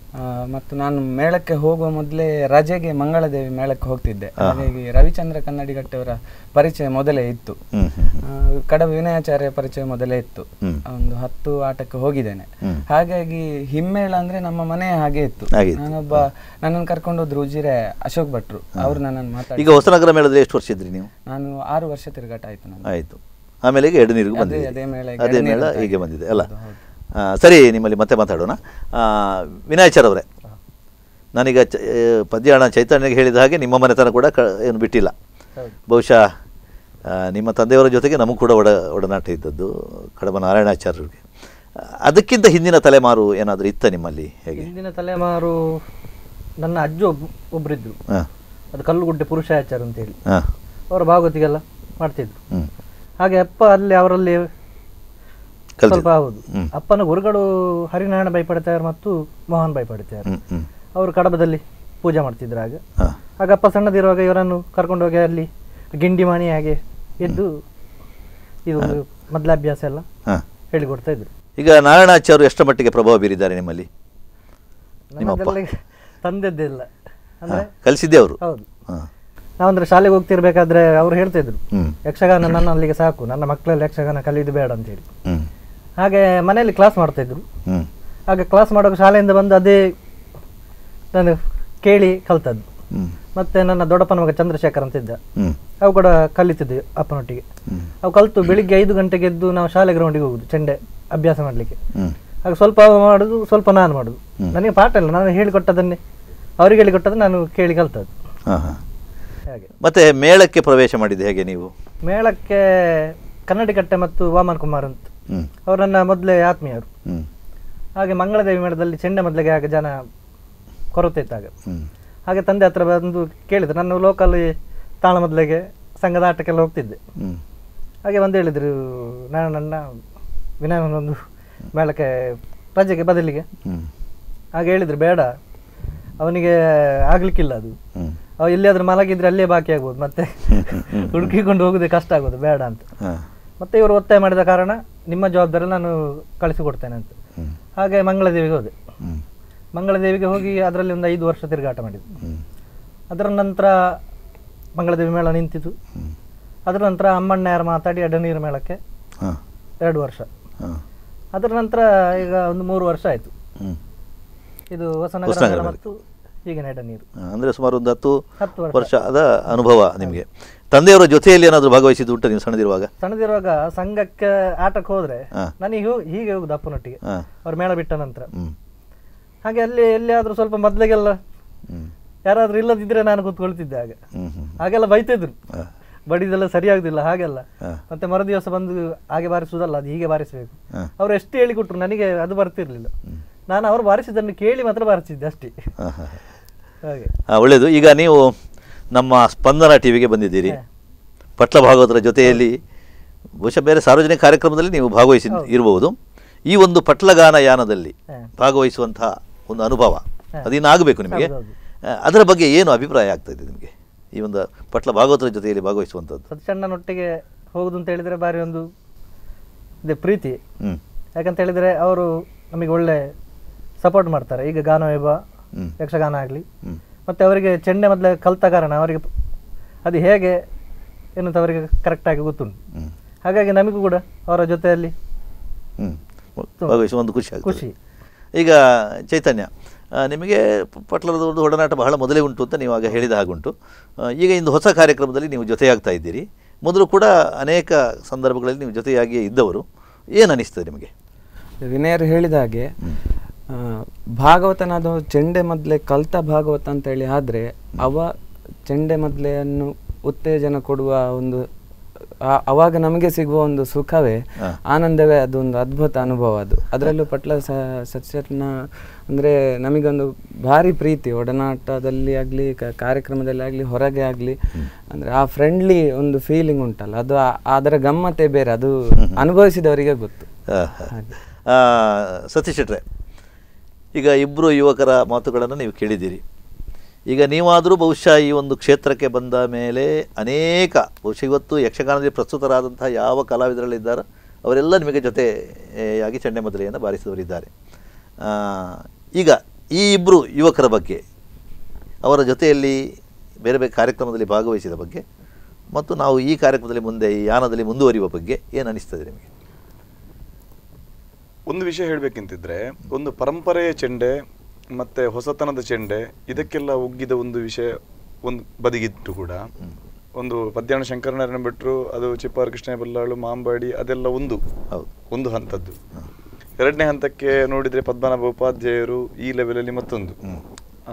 ಆ, ಮತ್ತು ನಾನು ಮೇಳಕ್ಕೆ ಹೋಗುವ ಮೊದಲೇ ರಜೆಗೆ ಮಂಗಳದೇವಿ ಮೇಳಕ್ಕೆ ಹೋಗ್ತಿದ್ದೆ ಹಾಗಾಗಿ ರವಿಚಂದ್ರ ಕನ್ನಡಿಗಟ್ಟೆಯವರ ಪರಿಚಯ ಮೊದಲೇ ಇತ್ತು ಹ್ಮ್ ಹ್ಮ್ ಆ, ಕಡಬ ವಿನಯಾಚಾರ್ಯ ಪರಿಚಯ ಮೊದಲೇ ಇತ್ತು ಹ್ಮ್. ಒಂದು ಹತ್ತು ಆಟಕ್ಕೆ ಹೋಗಿದ್ದೇನೆ ಹ್ಮ್. ಹಾಗಾಗಿ ಹಿಮ್ಮೇಳ ಅಂದ್ರೆ ನಮ್ಮ ಮನೆ ಹಾಗೆ ಇತ್ತು ಹಾಗೆ ಇತ್ತು. ನಾನೊಬ್ಬ ನನ್ನನ್ನು ಕರ್ಕೊಂಡು ಹೋದ್ರು ಉಜಿರೆ ಅಶೋಕ್ ಭಟ್ರು ಅವ್ರು ನನ್ನನ್ನು ಮಾತಾಡಿ ಈಗ ಹೊಸನಗರ ಮೇಳದಲ್ಲಿ ಎಷ್ಟು ವರ್ಷ ಇದ್ರಿ ನೀವು ನಾನು ಆರು ವರ್ಷ ತಿರುಗಾಟ ಆಯ್ತು ನಾನು ಆಯಿತು ಆಮೇಲೆ ಈಗ ಎಡನೀರಿಗೂ ಅದೇ- ಬಂದಿದೆ ಅದೇ ಮೇಳ ಈಗ ಅದೇ ಮೇಳ ಎಡನೀರು ಅಂತ ಹೀಗೆ ಆಯ್ತು. ಬಂದಿದೆ ಅಲ್ಲ ಹೌದು, ಹೌದು. ಆ, ಸರಿ ನಿಮ್ಮಲ್ಲಿ ಮತ್ತೆ ಮಾತಾಡೋಣ ಆ, ವಿನಾಯಚರ್ ಅವರೇ ನಾನೀಗ ಚ ಆ, ಪದ್ಯಾಣ ಚೈತನ್ಯಗೆ ಹೇಳಿದ ಹಾಗೆ ನಿಮ್ಮ ಮನೆತನ ಕೂಡ ಕ ಏನು ಬಿಟ್ಟಿಲ್ಲ ಹೌದು. ಬಹುಶಃ ಆ, ನಿಮ್ಮ ತಂದೆಯವರ ಜೊತೆಗೆ ನಮಗೂ ಕೂಡ ಒಡ ಒಡನಾಟ ಇದ್ದದ್ದು ಕಡಬ ನಾರಾಯಣಾಚಾರ್ಯರಿಗೆ ಆ, ಅದಕ್ಕಿಂತ ಹಿಂದಿನ ತಲೆಮಾರು ಏನಾದರೂ ಇತ್ತ ನಿಮ್ಮಲ್ಲಿ ಹೇಗೆ ಹಿಂದಿನ ತಲೆಮಾರು ನನ್ನ ಅಜ್ಜ ಒಬ್ ಒಬ್ಬರಿದ್ರು ಹಾಂ ಅದು ಕಲ್ಲುಗುಡ್ಡೆ ಪುರುಷಾಚಾರ ಅಂತೇಳಿ ಹಾಂ ಅವರ ಭಾಗವತಿಗೆಲ್ಲ ಮಾಡ್ತಿದ್ರು ಹ್ಞೂ ಹಾಗೆ ಅಪ್ಪ ಅಲ್ಲಿ ಅವರಲ್ಲಿ ಕಲ್ತಿದ್ದು. ಸ್ವಲ್ಪ ಹೌದು ಹ್ಮ್. ಅಪ್ಪನ ಗುರುಗಳು ಹರಿನಾರಾಯಣ ಬೈಪಡ್ತಾರೆ ಮತ್ತು ಮೋಹನ್ ಬೈಪಡ್ತಾರೆ ಹ್ಞೂ ಹ್ಞೂ ಅವರು ಕಡಬದಲ್ಲಿ ಪೂಜೆ ಮಾಡ್ತಿದ್ರು ಆಗ ಹಾಂ ಆಗ ಅಪ್ಪ ಸಣ್ಣದಿರುವಾಗ ಇವರನ್ನು ಕರ್ಕೊಂಡು ಹೋಗಿ ಅಲ್ಲಿ ಗಿಂಡಿ ಮಣಿ ಹಾಗೆ ಎದ್ದು ಇದು ಮೊದಲ ಅಭ್ಯಾಸ ಎಲ್ಲ ಹಾಂ ಹೇಳಿಕೊಡ್ತಾ ಇದ್ರು ಈಗ ನಾರಾಯಣಾಚಾರ್ಯರು ಎಷ್ಟರ ಮಟ್ಟಿಗೆ ಪ್ರಭಾವ ಬೀರಿದ್ದಾರೆ ನಿಮ್ಮಲ್ಲಿ ನಿಮ್ಮಪ್ಪ? ನಮ್ಮದೆಲ್ಲ ತಂದದ್ದಿಲ್ಲ ಅಂದ್ರೆ ಕಲಿಸಿದ್ದೆ ಅವರು ಹೌದು ಹಾಂ ನಾವಂದ್ರೆ ಶಾಲೆಗೆ ಹೋಗ್ತಿರ್ಬೇಕಾದ್ರೆ ಅವ್ರು ಹೇಳ್ತಿದ್ರು ಹ್ಞೂ ಯಕ್ಷಗಾನ ನನ್ನ ಅಲ್ಲಿಗೆ ಸಾಕು ನನ್ನ ಮಕ್ಕಳಲ್ಲಿ ಯಕ್ಷಗಾನ ಕಲಿಯೋದು ಬೇಡ ಅಂತೇಳಿ ಹ್ಞೂ ಹಾಗೆ ಮನೆಯಲ್ಲಿ ಕ್ಲಾಸ್ ಮಾಡ್ತಾ ಇದ್ರು ಹ್ಞೂ ಹಾಗೆ ಕ್ಲಾಸ್ ಮಾಡುವಾಗ ಶಾಲೆಯಿಂದ ಬಂದು ಅದೇ ನಾನು ಕೇಳಿ ಕಲ್ತದ್ದು ಹ್ಞೂ ಮತ್ತೆ ನನ್ನ ದೊಡ್ಡಪ್ಪನ ಮಗ ಚಂದ್ರಶೇಖರ್ ಅಂತ ಇದ್ದ ಹ್ಞೂ ಅವು ಕೂಡ ಕಲಿತಿದ್ದೆ ಅಪ್ಪನೊಟ್ಟಿಗೆ ಹ್ಞೂ ಅವು ಕಲಿತು ಬೆಳಿಗ್ಗೆ ಐದು ಗಂಟೆಗೆ ಎದ್ದು ನಾವು ಶಾಲೆ ಗ್ರೌಂಡಿಗೆ ಹೋಗುದು ಚೆಂಡೆ ಅಭ್ಯಾಸ ಮಾಡಲಿಕ್ಕೆ ಹ್ಞೂ ಹಾಗೆ ಸ್ವಲ್ಪ ಅವ ಮಾಡುದು ಸ್ವಲ್ಪ ನಾನು ಮಾಡುದು ನನಗೆ ಪಾಠ ಇಲ್ಲ ನಾನು ಹೇಳಿಕೊಟ್ಟದನ್ನೇ ಅವ್ರಿಗೆ ಹೇಳಿಕೊಟ್ಟದ್ದು ನಾನು ಕೇಳಿ ಕಲ್ತದ್ದು ಹಾಂ ಹಾಂ ಹಾಗೆ ಮತ್ತೆ ಮೇಳಕ್ಕೆ ಪ್ರವೇಶ ಮಾಡಿದ್ದು ಹೇಗೆ ನೀವು ಮೇಳಕ್ಕೆ ಕನ್ನಡಿಕಟ್ಟೆ ಮತ್ತು ವಾಮನ್ ಕುಮಾರ್ ಅಂತ ಹ್ಞೂ ಅವರು ನನ್ನ ಮೊದಲೇ ಆತ್ಮೀಯರು ಹ್ಞೂ ಹಾಗೆ ಮಂಗಳದೇವಿ ಮೇಳದಲ್ಲಿ ಚೆಂಡೆ ಮೊದಲಿಗೆ ಆಗ ಜನ ಕೊರತೆ ಇತ್ತಾಗ ಹ್ಞೂ ಹಾಗೆ ತಂದೆ ಹತ್ರ ಬಂದು ಕೇಳಿದ್ರು ನಾನು ಲೋಕಲ್ ತಾಳ ಮೊದಲಿಗೆ ಸಂಘದ ಆಟಕ್ಕೆಲ್ಲ ಹೋಗ್ತಿದ್ದೆ ಹ್ಞೂ ಹಾಗೆ ಬಂದು ಹೇಳಿದರು ನಾನು ನನ್ನ ವಿನಯನೊಂದು ಮೇಳಕ್ಕೆ ರಜೆಗೆ ಬದಲಿಗೆ ಹ್ಞೂ ಹಾಗೆ ಹೇಳಿದ್ರು ಬೇಡ ಅವನಿಗೆ ಆಗ್ಲಿಕ್ಕಿಲ್ಲ ಅದು ಹ್ಞೂ ಅವ ಎಲ್ಲಿಯಾದ್ರೂ ಮಲಗಿದ್ರೆ ಅಲ್ಲೇ ಬಾಕಿ ಆಗ್ಬೋದು ಮತ್ತೆ ಹುಡುಕಿಕೊಂಡು ಹೋಗುದೇ ಕಷ್ಟ ಆಗೋದು ಬೇಡ ಅಂತ ಹಾಂ ಮತ್ತೆ ಇವರು ಒತ್ತಾಯ ಮಾಡಿದ ಕಾರಣ ನಿಮ್ಮ ಜವಾಬ್ದಾರಿ ನಾನು ಕಳಿಸಿಕೊಡ್ತೇನೆ ಅಂತ ಹ್ಞೂ ಹಾಗೆ ಮಂಗಳದೇವಿಗೆ ಹೋದೆ ಹ್ಞೂ ಮಂಗಳದೇವಿಗೆ ಹೋಗಿ ಅದರಲ್ಲಿ ಒಂದು ಐದು ವರ್ಷ ತಿರುಗಾಟ ಮಾಡಿದ್ದು ಹ್ಞೂ ಅದರ ನಂತರ ಮಂಗಳದೇವಿ ಮೇಳ ನಿಂತಿತು ಹ್ಞೂ ಅದರ ನಂತರ ಅಮ್ಮಣ್ಣಯಾರು ಮಾತಾಡಿ ಅಡ್ಡನೀರು ಮೇಳಕ್ಕೆ ಹಾಂ ಎರಡು ವರ್ಷ ಹಾಂ ಅದರ ನಂತರ ಈಗ ಒಂದು ಮೂರು ವರ್ಷ ಆಯಿತು ಹ್ಞೂ ಇದು ಹೊಸನಗರ ಹೊಸನಗರ ಮೇಳ ಮೇಳ. ಮತ್ತು ಈಗಿನ ಎಡನೀರು ಅಂದರೆ ಸುಮಾರು ಒಂದು ಹತ್ತು ಹತ್ತು ವರ್ಷ ವರ್ಷದ ಅನುಭವ ನಿಮಗೆ ತಂದೆಯವರ ಜೊತೆಯಲ್ಲಿ ಏನಾದರೂ ಭಾಗವಹಿಸಿದ್ದು ಉಂಟು ನೀವು ಸಣ್ಣದಿರುವಾಗ ಸಣ್ಣದಿರುವಾಗ ಸಂಘಕ್ಕೆ ಆಟಕ್ಕೆ ಹೋದ್ರೆ ಹಾ. ನನಗೆ ಹೋ- ಹೀಗೆ ಹೋಗುದು ಅಪ್ಪನೊಟ್ಟಿಗೆ ಹಾಂ ಅವ್ರ ಮೇಳ ಬಿಟ್ಟ ನಂತರ ಹ್ಞೂ ಹಾಗೆ ಅಲ್ಲಿ ಎಲ್ಲಿಯಾದ್ರೂ ಸ್ವಲ್ಪ ಮೊದ್ಲಿಗೆಲ್ಲ ಹ್ಞೂ ಯಾರಾದ್ರೂ ಇಲ್ಲದಿದ್ರೆ ನಾನು ಕೂತ್ಕೊಳ್ತಿದ್ದೆ ಆಗ ಹ್ಞೂ ಹ್ಞೂ ಹಾಗೆಲ್ಲ ಬೈತಿದ್ರು ಹಾಂ ಬಡಿದೆಲ್ಲ ಸರಿಯಾಗುದಿಲ್ಲ ಹಾಗೆಲ್ಲ ಹಾ. ಮತ್ತೆ ಮರುದಿವಸ ಬಂದು ಹಾಗೆ ಬಾರಿಸುವುದಲ್ಲ ಅದು ಹೀಗೆ ಬಾರಿಸಬೇಕು ಹಾಂ ಅವ್ರು ಎಷ್ಟು ಹೇಳಿಕೊಟ್ರು ನನಗೆ ಅದು ಬರ್ತಿರ್ಲಿಲ್ಲ ನಾನು ಅವರು ಬಾರಿಸಿದ್ದನ್ನು ಕೇಳಿ ಮಾತ್ರ ಬಾರಿಸಿದ್ದೆ ಅಷ್ಟೇ ಹಾಂ ಹಾಂ ಹಾಗೆ ಹಾಂ ಒಳ್ಳೆಯದು ಈಗ ನೀವು ನಮ್ಮ ಸ್ಪಂದನ ಟಿ ವಿಗೆ ಬಂದಿದ್ದೀರಿ ಪಟ್ಲ ಭಾಗವತರ ಜೊತೆಯಲ್ಲಿ ಬಹುಶಃ ಬೇರೆ ಸಾರ್ವಜನಿಕ ಕಾರ್ಯಕ್ರಮದಲ್ಲಿ ನೀವು ಭಾಗವಹಿಸಿ ಇರಬಹುದು ಈ ಒಂದು ಪಟ್ಲಗಾನ ಯಾನದಲ್ಲಿ ಹಾ. ಭಾಗವಹಿಸುವಂತಹ ಒಂದು ಅನುಭವ ಅದಿನ್ನಾಗಬೇಕು ನಿಮಗೆ ಹೌದೌದು. ಆ, ಅದರ ಬಗ್ಗೆ ಏನು ಅಭಿಪ್ರಾಯ ಆಗ್ತಾ ಇದೆ ನಿಮಗೆ ಈ ಒಂದು ಪಟ್ಲ ಭಾಗವತರ ಜೊತೆಯಲ್ಲಿ ಭಾಗವಹಿಸುವಂಥದ್ದು ಸತ್ಯಣ್ಣನೊಟ್ಟಿಗೆ ಹೋಗುದು ಅಂತ ಹೇಳಿದ್ರೆ ಬಾರಿ ಒಂದು ಇದೆ ಪ್ರೀತಿ ಹ್ಞೂ ಯಾಕಂತ ಹೇಳಿದ್ರೆ ಅವರು ನಮಗೆ ಒಳ್ಳೆ ಸಪೋರ್ಟ್ ಮಾಡ್ತಾರೆ ಈಗ ಗಾನವೈಭವ ಹ್ಮ್. ಯಕ್ಷಗಾನ ಆಗಲಿ ಹ್ಞೂ ಮತ್ತೆ ಅವರಿಗೆ ಚೆಂಡೆ ಮೊದಲೇ ಕಲ್ತ ಕಾರಣ ಅವರಿಗೆ ಅದು ಹೇಗೆ ಏನಂತ ಅವರಿಗೆ ಕರೆಕ್ಟಾಗಿ ಗೊತ್ತುಂಟು ಹ್ಞೂ ಹಾಗಾಗಿ ನಮಗೂ ಕೂಡ ಅವರ ಜೊತೆಯಲ್ಲಿ ಹ್ಞೂ ಭಾಗವಹಿಸುವ ಒಂದು ಖುಷಿ ಆಗ್ತದೆ ಖುಷಿ ಈಗ ಚೈತನ್ಯ ಆ, ನಿಮಗೆ ಪ- ಪಟ್ಲದ ಒಂದು ಒಡನಾಟ ಬಹಳ ಮೊದಲೇ ಉಂಟು ಅಂತ ನೀವು ಆಗ ಹೇಳಿದ ಹಾಗುಂಟು ಆ, ಈಗ ಇಂದು ಹೊಸ ಕಾರ್ಯಕ್ರಮದಲ್ಲಿ ನೀವು ಜೊತೆಯಾಗ್ತಾ ಇದ್ದೀರಿ ಮೊದಲು ಕೂಡ ಅನೇಕ ಸಂದರ್ಭಗಳಲ್ಲಿ ನೀವು ಜೊತೆಯಾಗಿಯೇ ಇದ್ದವರು ಏನು ಅನಿಸ್ತದೆ ನಿಮಗೆ ವಿನಯರು ಹೇಳಿದ ಹಾಗೆ ಆ, ಭಾಗವತನಾದ ಚೆಂಡೆ ಮೊದಲೇ ಕಲ್ತ ಭಾಗವತ ಅಂತೇಳಿ ಆದ್ರೆ ಅವ ಚೆಂಡೆ ಮೊದಲೆಯನ್ನು ಉತ್ತೇಜನ ಕೊಡುವ ಒಂದು ಆ- ಅವಾಗ ನಮಗೆ ಸಿಗುವ ಒಂದು ಸುಖವೇ ಹಾ. ಆನಂದವೇ ಅದೊಂದು ಅದ್ಭುತ ಅನುಭವ ಅದು ಅದರಲ್ಲೂ ಪಟ್ಲ ಸ- ಸತ್ಯನ ಅಂದ್ರೆ ನಮಗೊಂದು ಭಾರಿ ಪ್ರೀತಿ ಒಡನಾಟದಲ್ಲಿ ಆಗಲಿ ಕಾರ್ಯಕ್ರಮದಲ್ಲಿ ಆಗಲಿ ಹೊರಗೆ ಆಗಲಿ ಅಂದ್ರೆ ಆ ಫ್ರೆಂಡ್ಲಿ ಒಂದು ಫೀಲಿಂಗ್ ಉಂಟಲ್ಲ ಅದು ಆ- ಅದರ ಗಮ್ಮತ್ತೇ ಬೇರೆ ಅದು ಅನುಭವಿಸಿದವರಿಗೆ ಗೊತ್ತು ಆ, ಆ, ಸತೀಶ್ ಶೆಟ್ರೆ ಈಗ ಇಬ್ಬರು ಯುವಕರ ಮಾತುಗಳನ್ನು ನೀವು ಕೇಳಿದ್ದೀರಿ ಈಗ ನೀವಾದರೂ ಬಹುಶಃ ಈ ಒಂದು ಕ್ಷೇತ್ರಕ್ಕೆ ಬಂದ ಮೇಲೆ ಅನೇಕ ಬಹುಶಃ ಇವತ್ತು ಯಕ್ಷಗಾನದಲ್ಲಿ ಪ್ರಸ್ತುತರಾದಂತಹ ಯಾವ ಕಲಾವಿದರಲ್ಲಿದ್ದಾರೋ ಅವರೆಲ್ಲ ನಿಮಗೆ ಜೊತೆಯಾಗಿ ಚಂಡೆ ಮದುವೆಯನ್ನು ಬಾರಿಸಿದವರಿದ್ದಾರೆ ಆ, ಈಗ ಈ ಇಬ್ಬರು ಯುವಕರ ಬಗ್ಗೆ ಅವರ ಜೊತೆಯಲ್ಲಿ ಬೇರೆ ಬೇರೆ ಕಾರ್ಯಕ್ರಮದಲ್ಲಿ ಭಾಗವಹಿಸಿದ ಬಗ್ಗೆ ಮತ್ತು ನಾವು ಈ ಕಾರ್ಯಕ್ರಮದಲ್ಲಿ ಮುಂದೆ ಈ ಯಾನದಲ್ಲಿ ಮುಂದುವರಿಯುವ ಬಗ್ಗೆ ಏನು ಅನಿಸ್ತದೆ ನಿಮಗೆ ಒಂದು ವಿಷಯ ಹೇಳ್ಬೇಕಂತಿದ್ರೆ ಒಂದು ಪರಂಪರೆಯ ಚೆಂಡೆ ಮತ್ತೆ ಹೊಸತನದ ಚೆಂಡೆ ಇದಕ್ಕೆಲ್ಲ ಒಗ್ಗಿದ ಒಂದು ವಿಷಯ ಒಂದು ಬದಿಗಿಟ್ಟು ಕೂಡ ಒಂದು ಪದ್ಯಾಣ ಶಂಕರನಾರಾಯಣ ಭಟ್ರು ಅದು ಚಿಪ್ಪಾರ ಕೃಷ್ಣ ಬಲ್ಲಾಳು ಮಾಂಬಾಡಿ ಅದೆಲ್ಲ ಒಂದು ಹೌದು ಒಂದು ಹಂತದ್ದು ಎರಡನೇ ಹಂತಕ್ಕೆ ನೋಡಿದ್ರೆ ಪದ್ಮನಾಭ ಉಪಾಧ್ಯಾಯರು ಈ ಲೆವೆಲಲ್ಲಿ ಮತ್ತೊಂದು ಆ,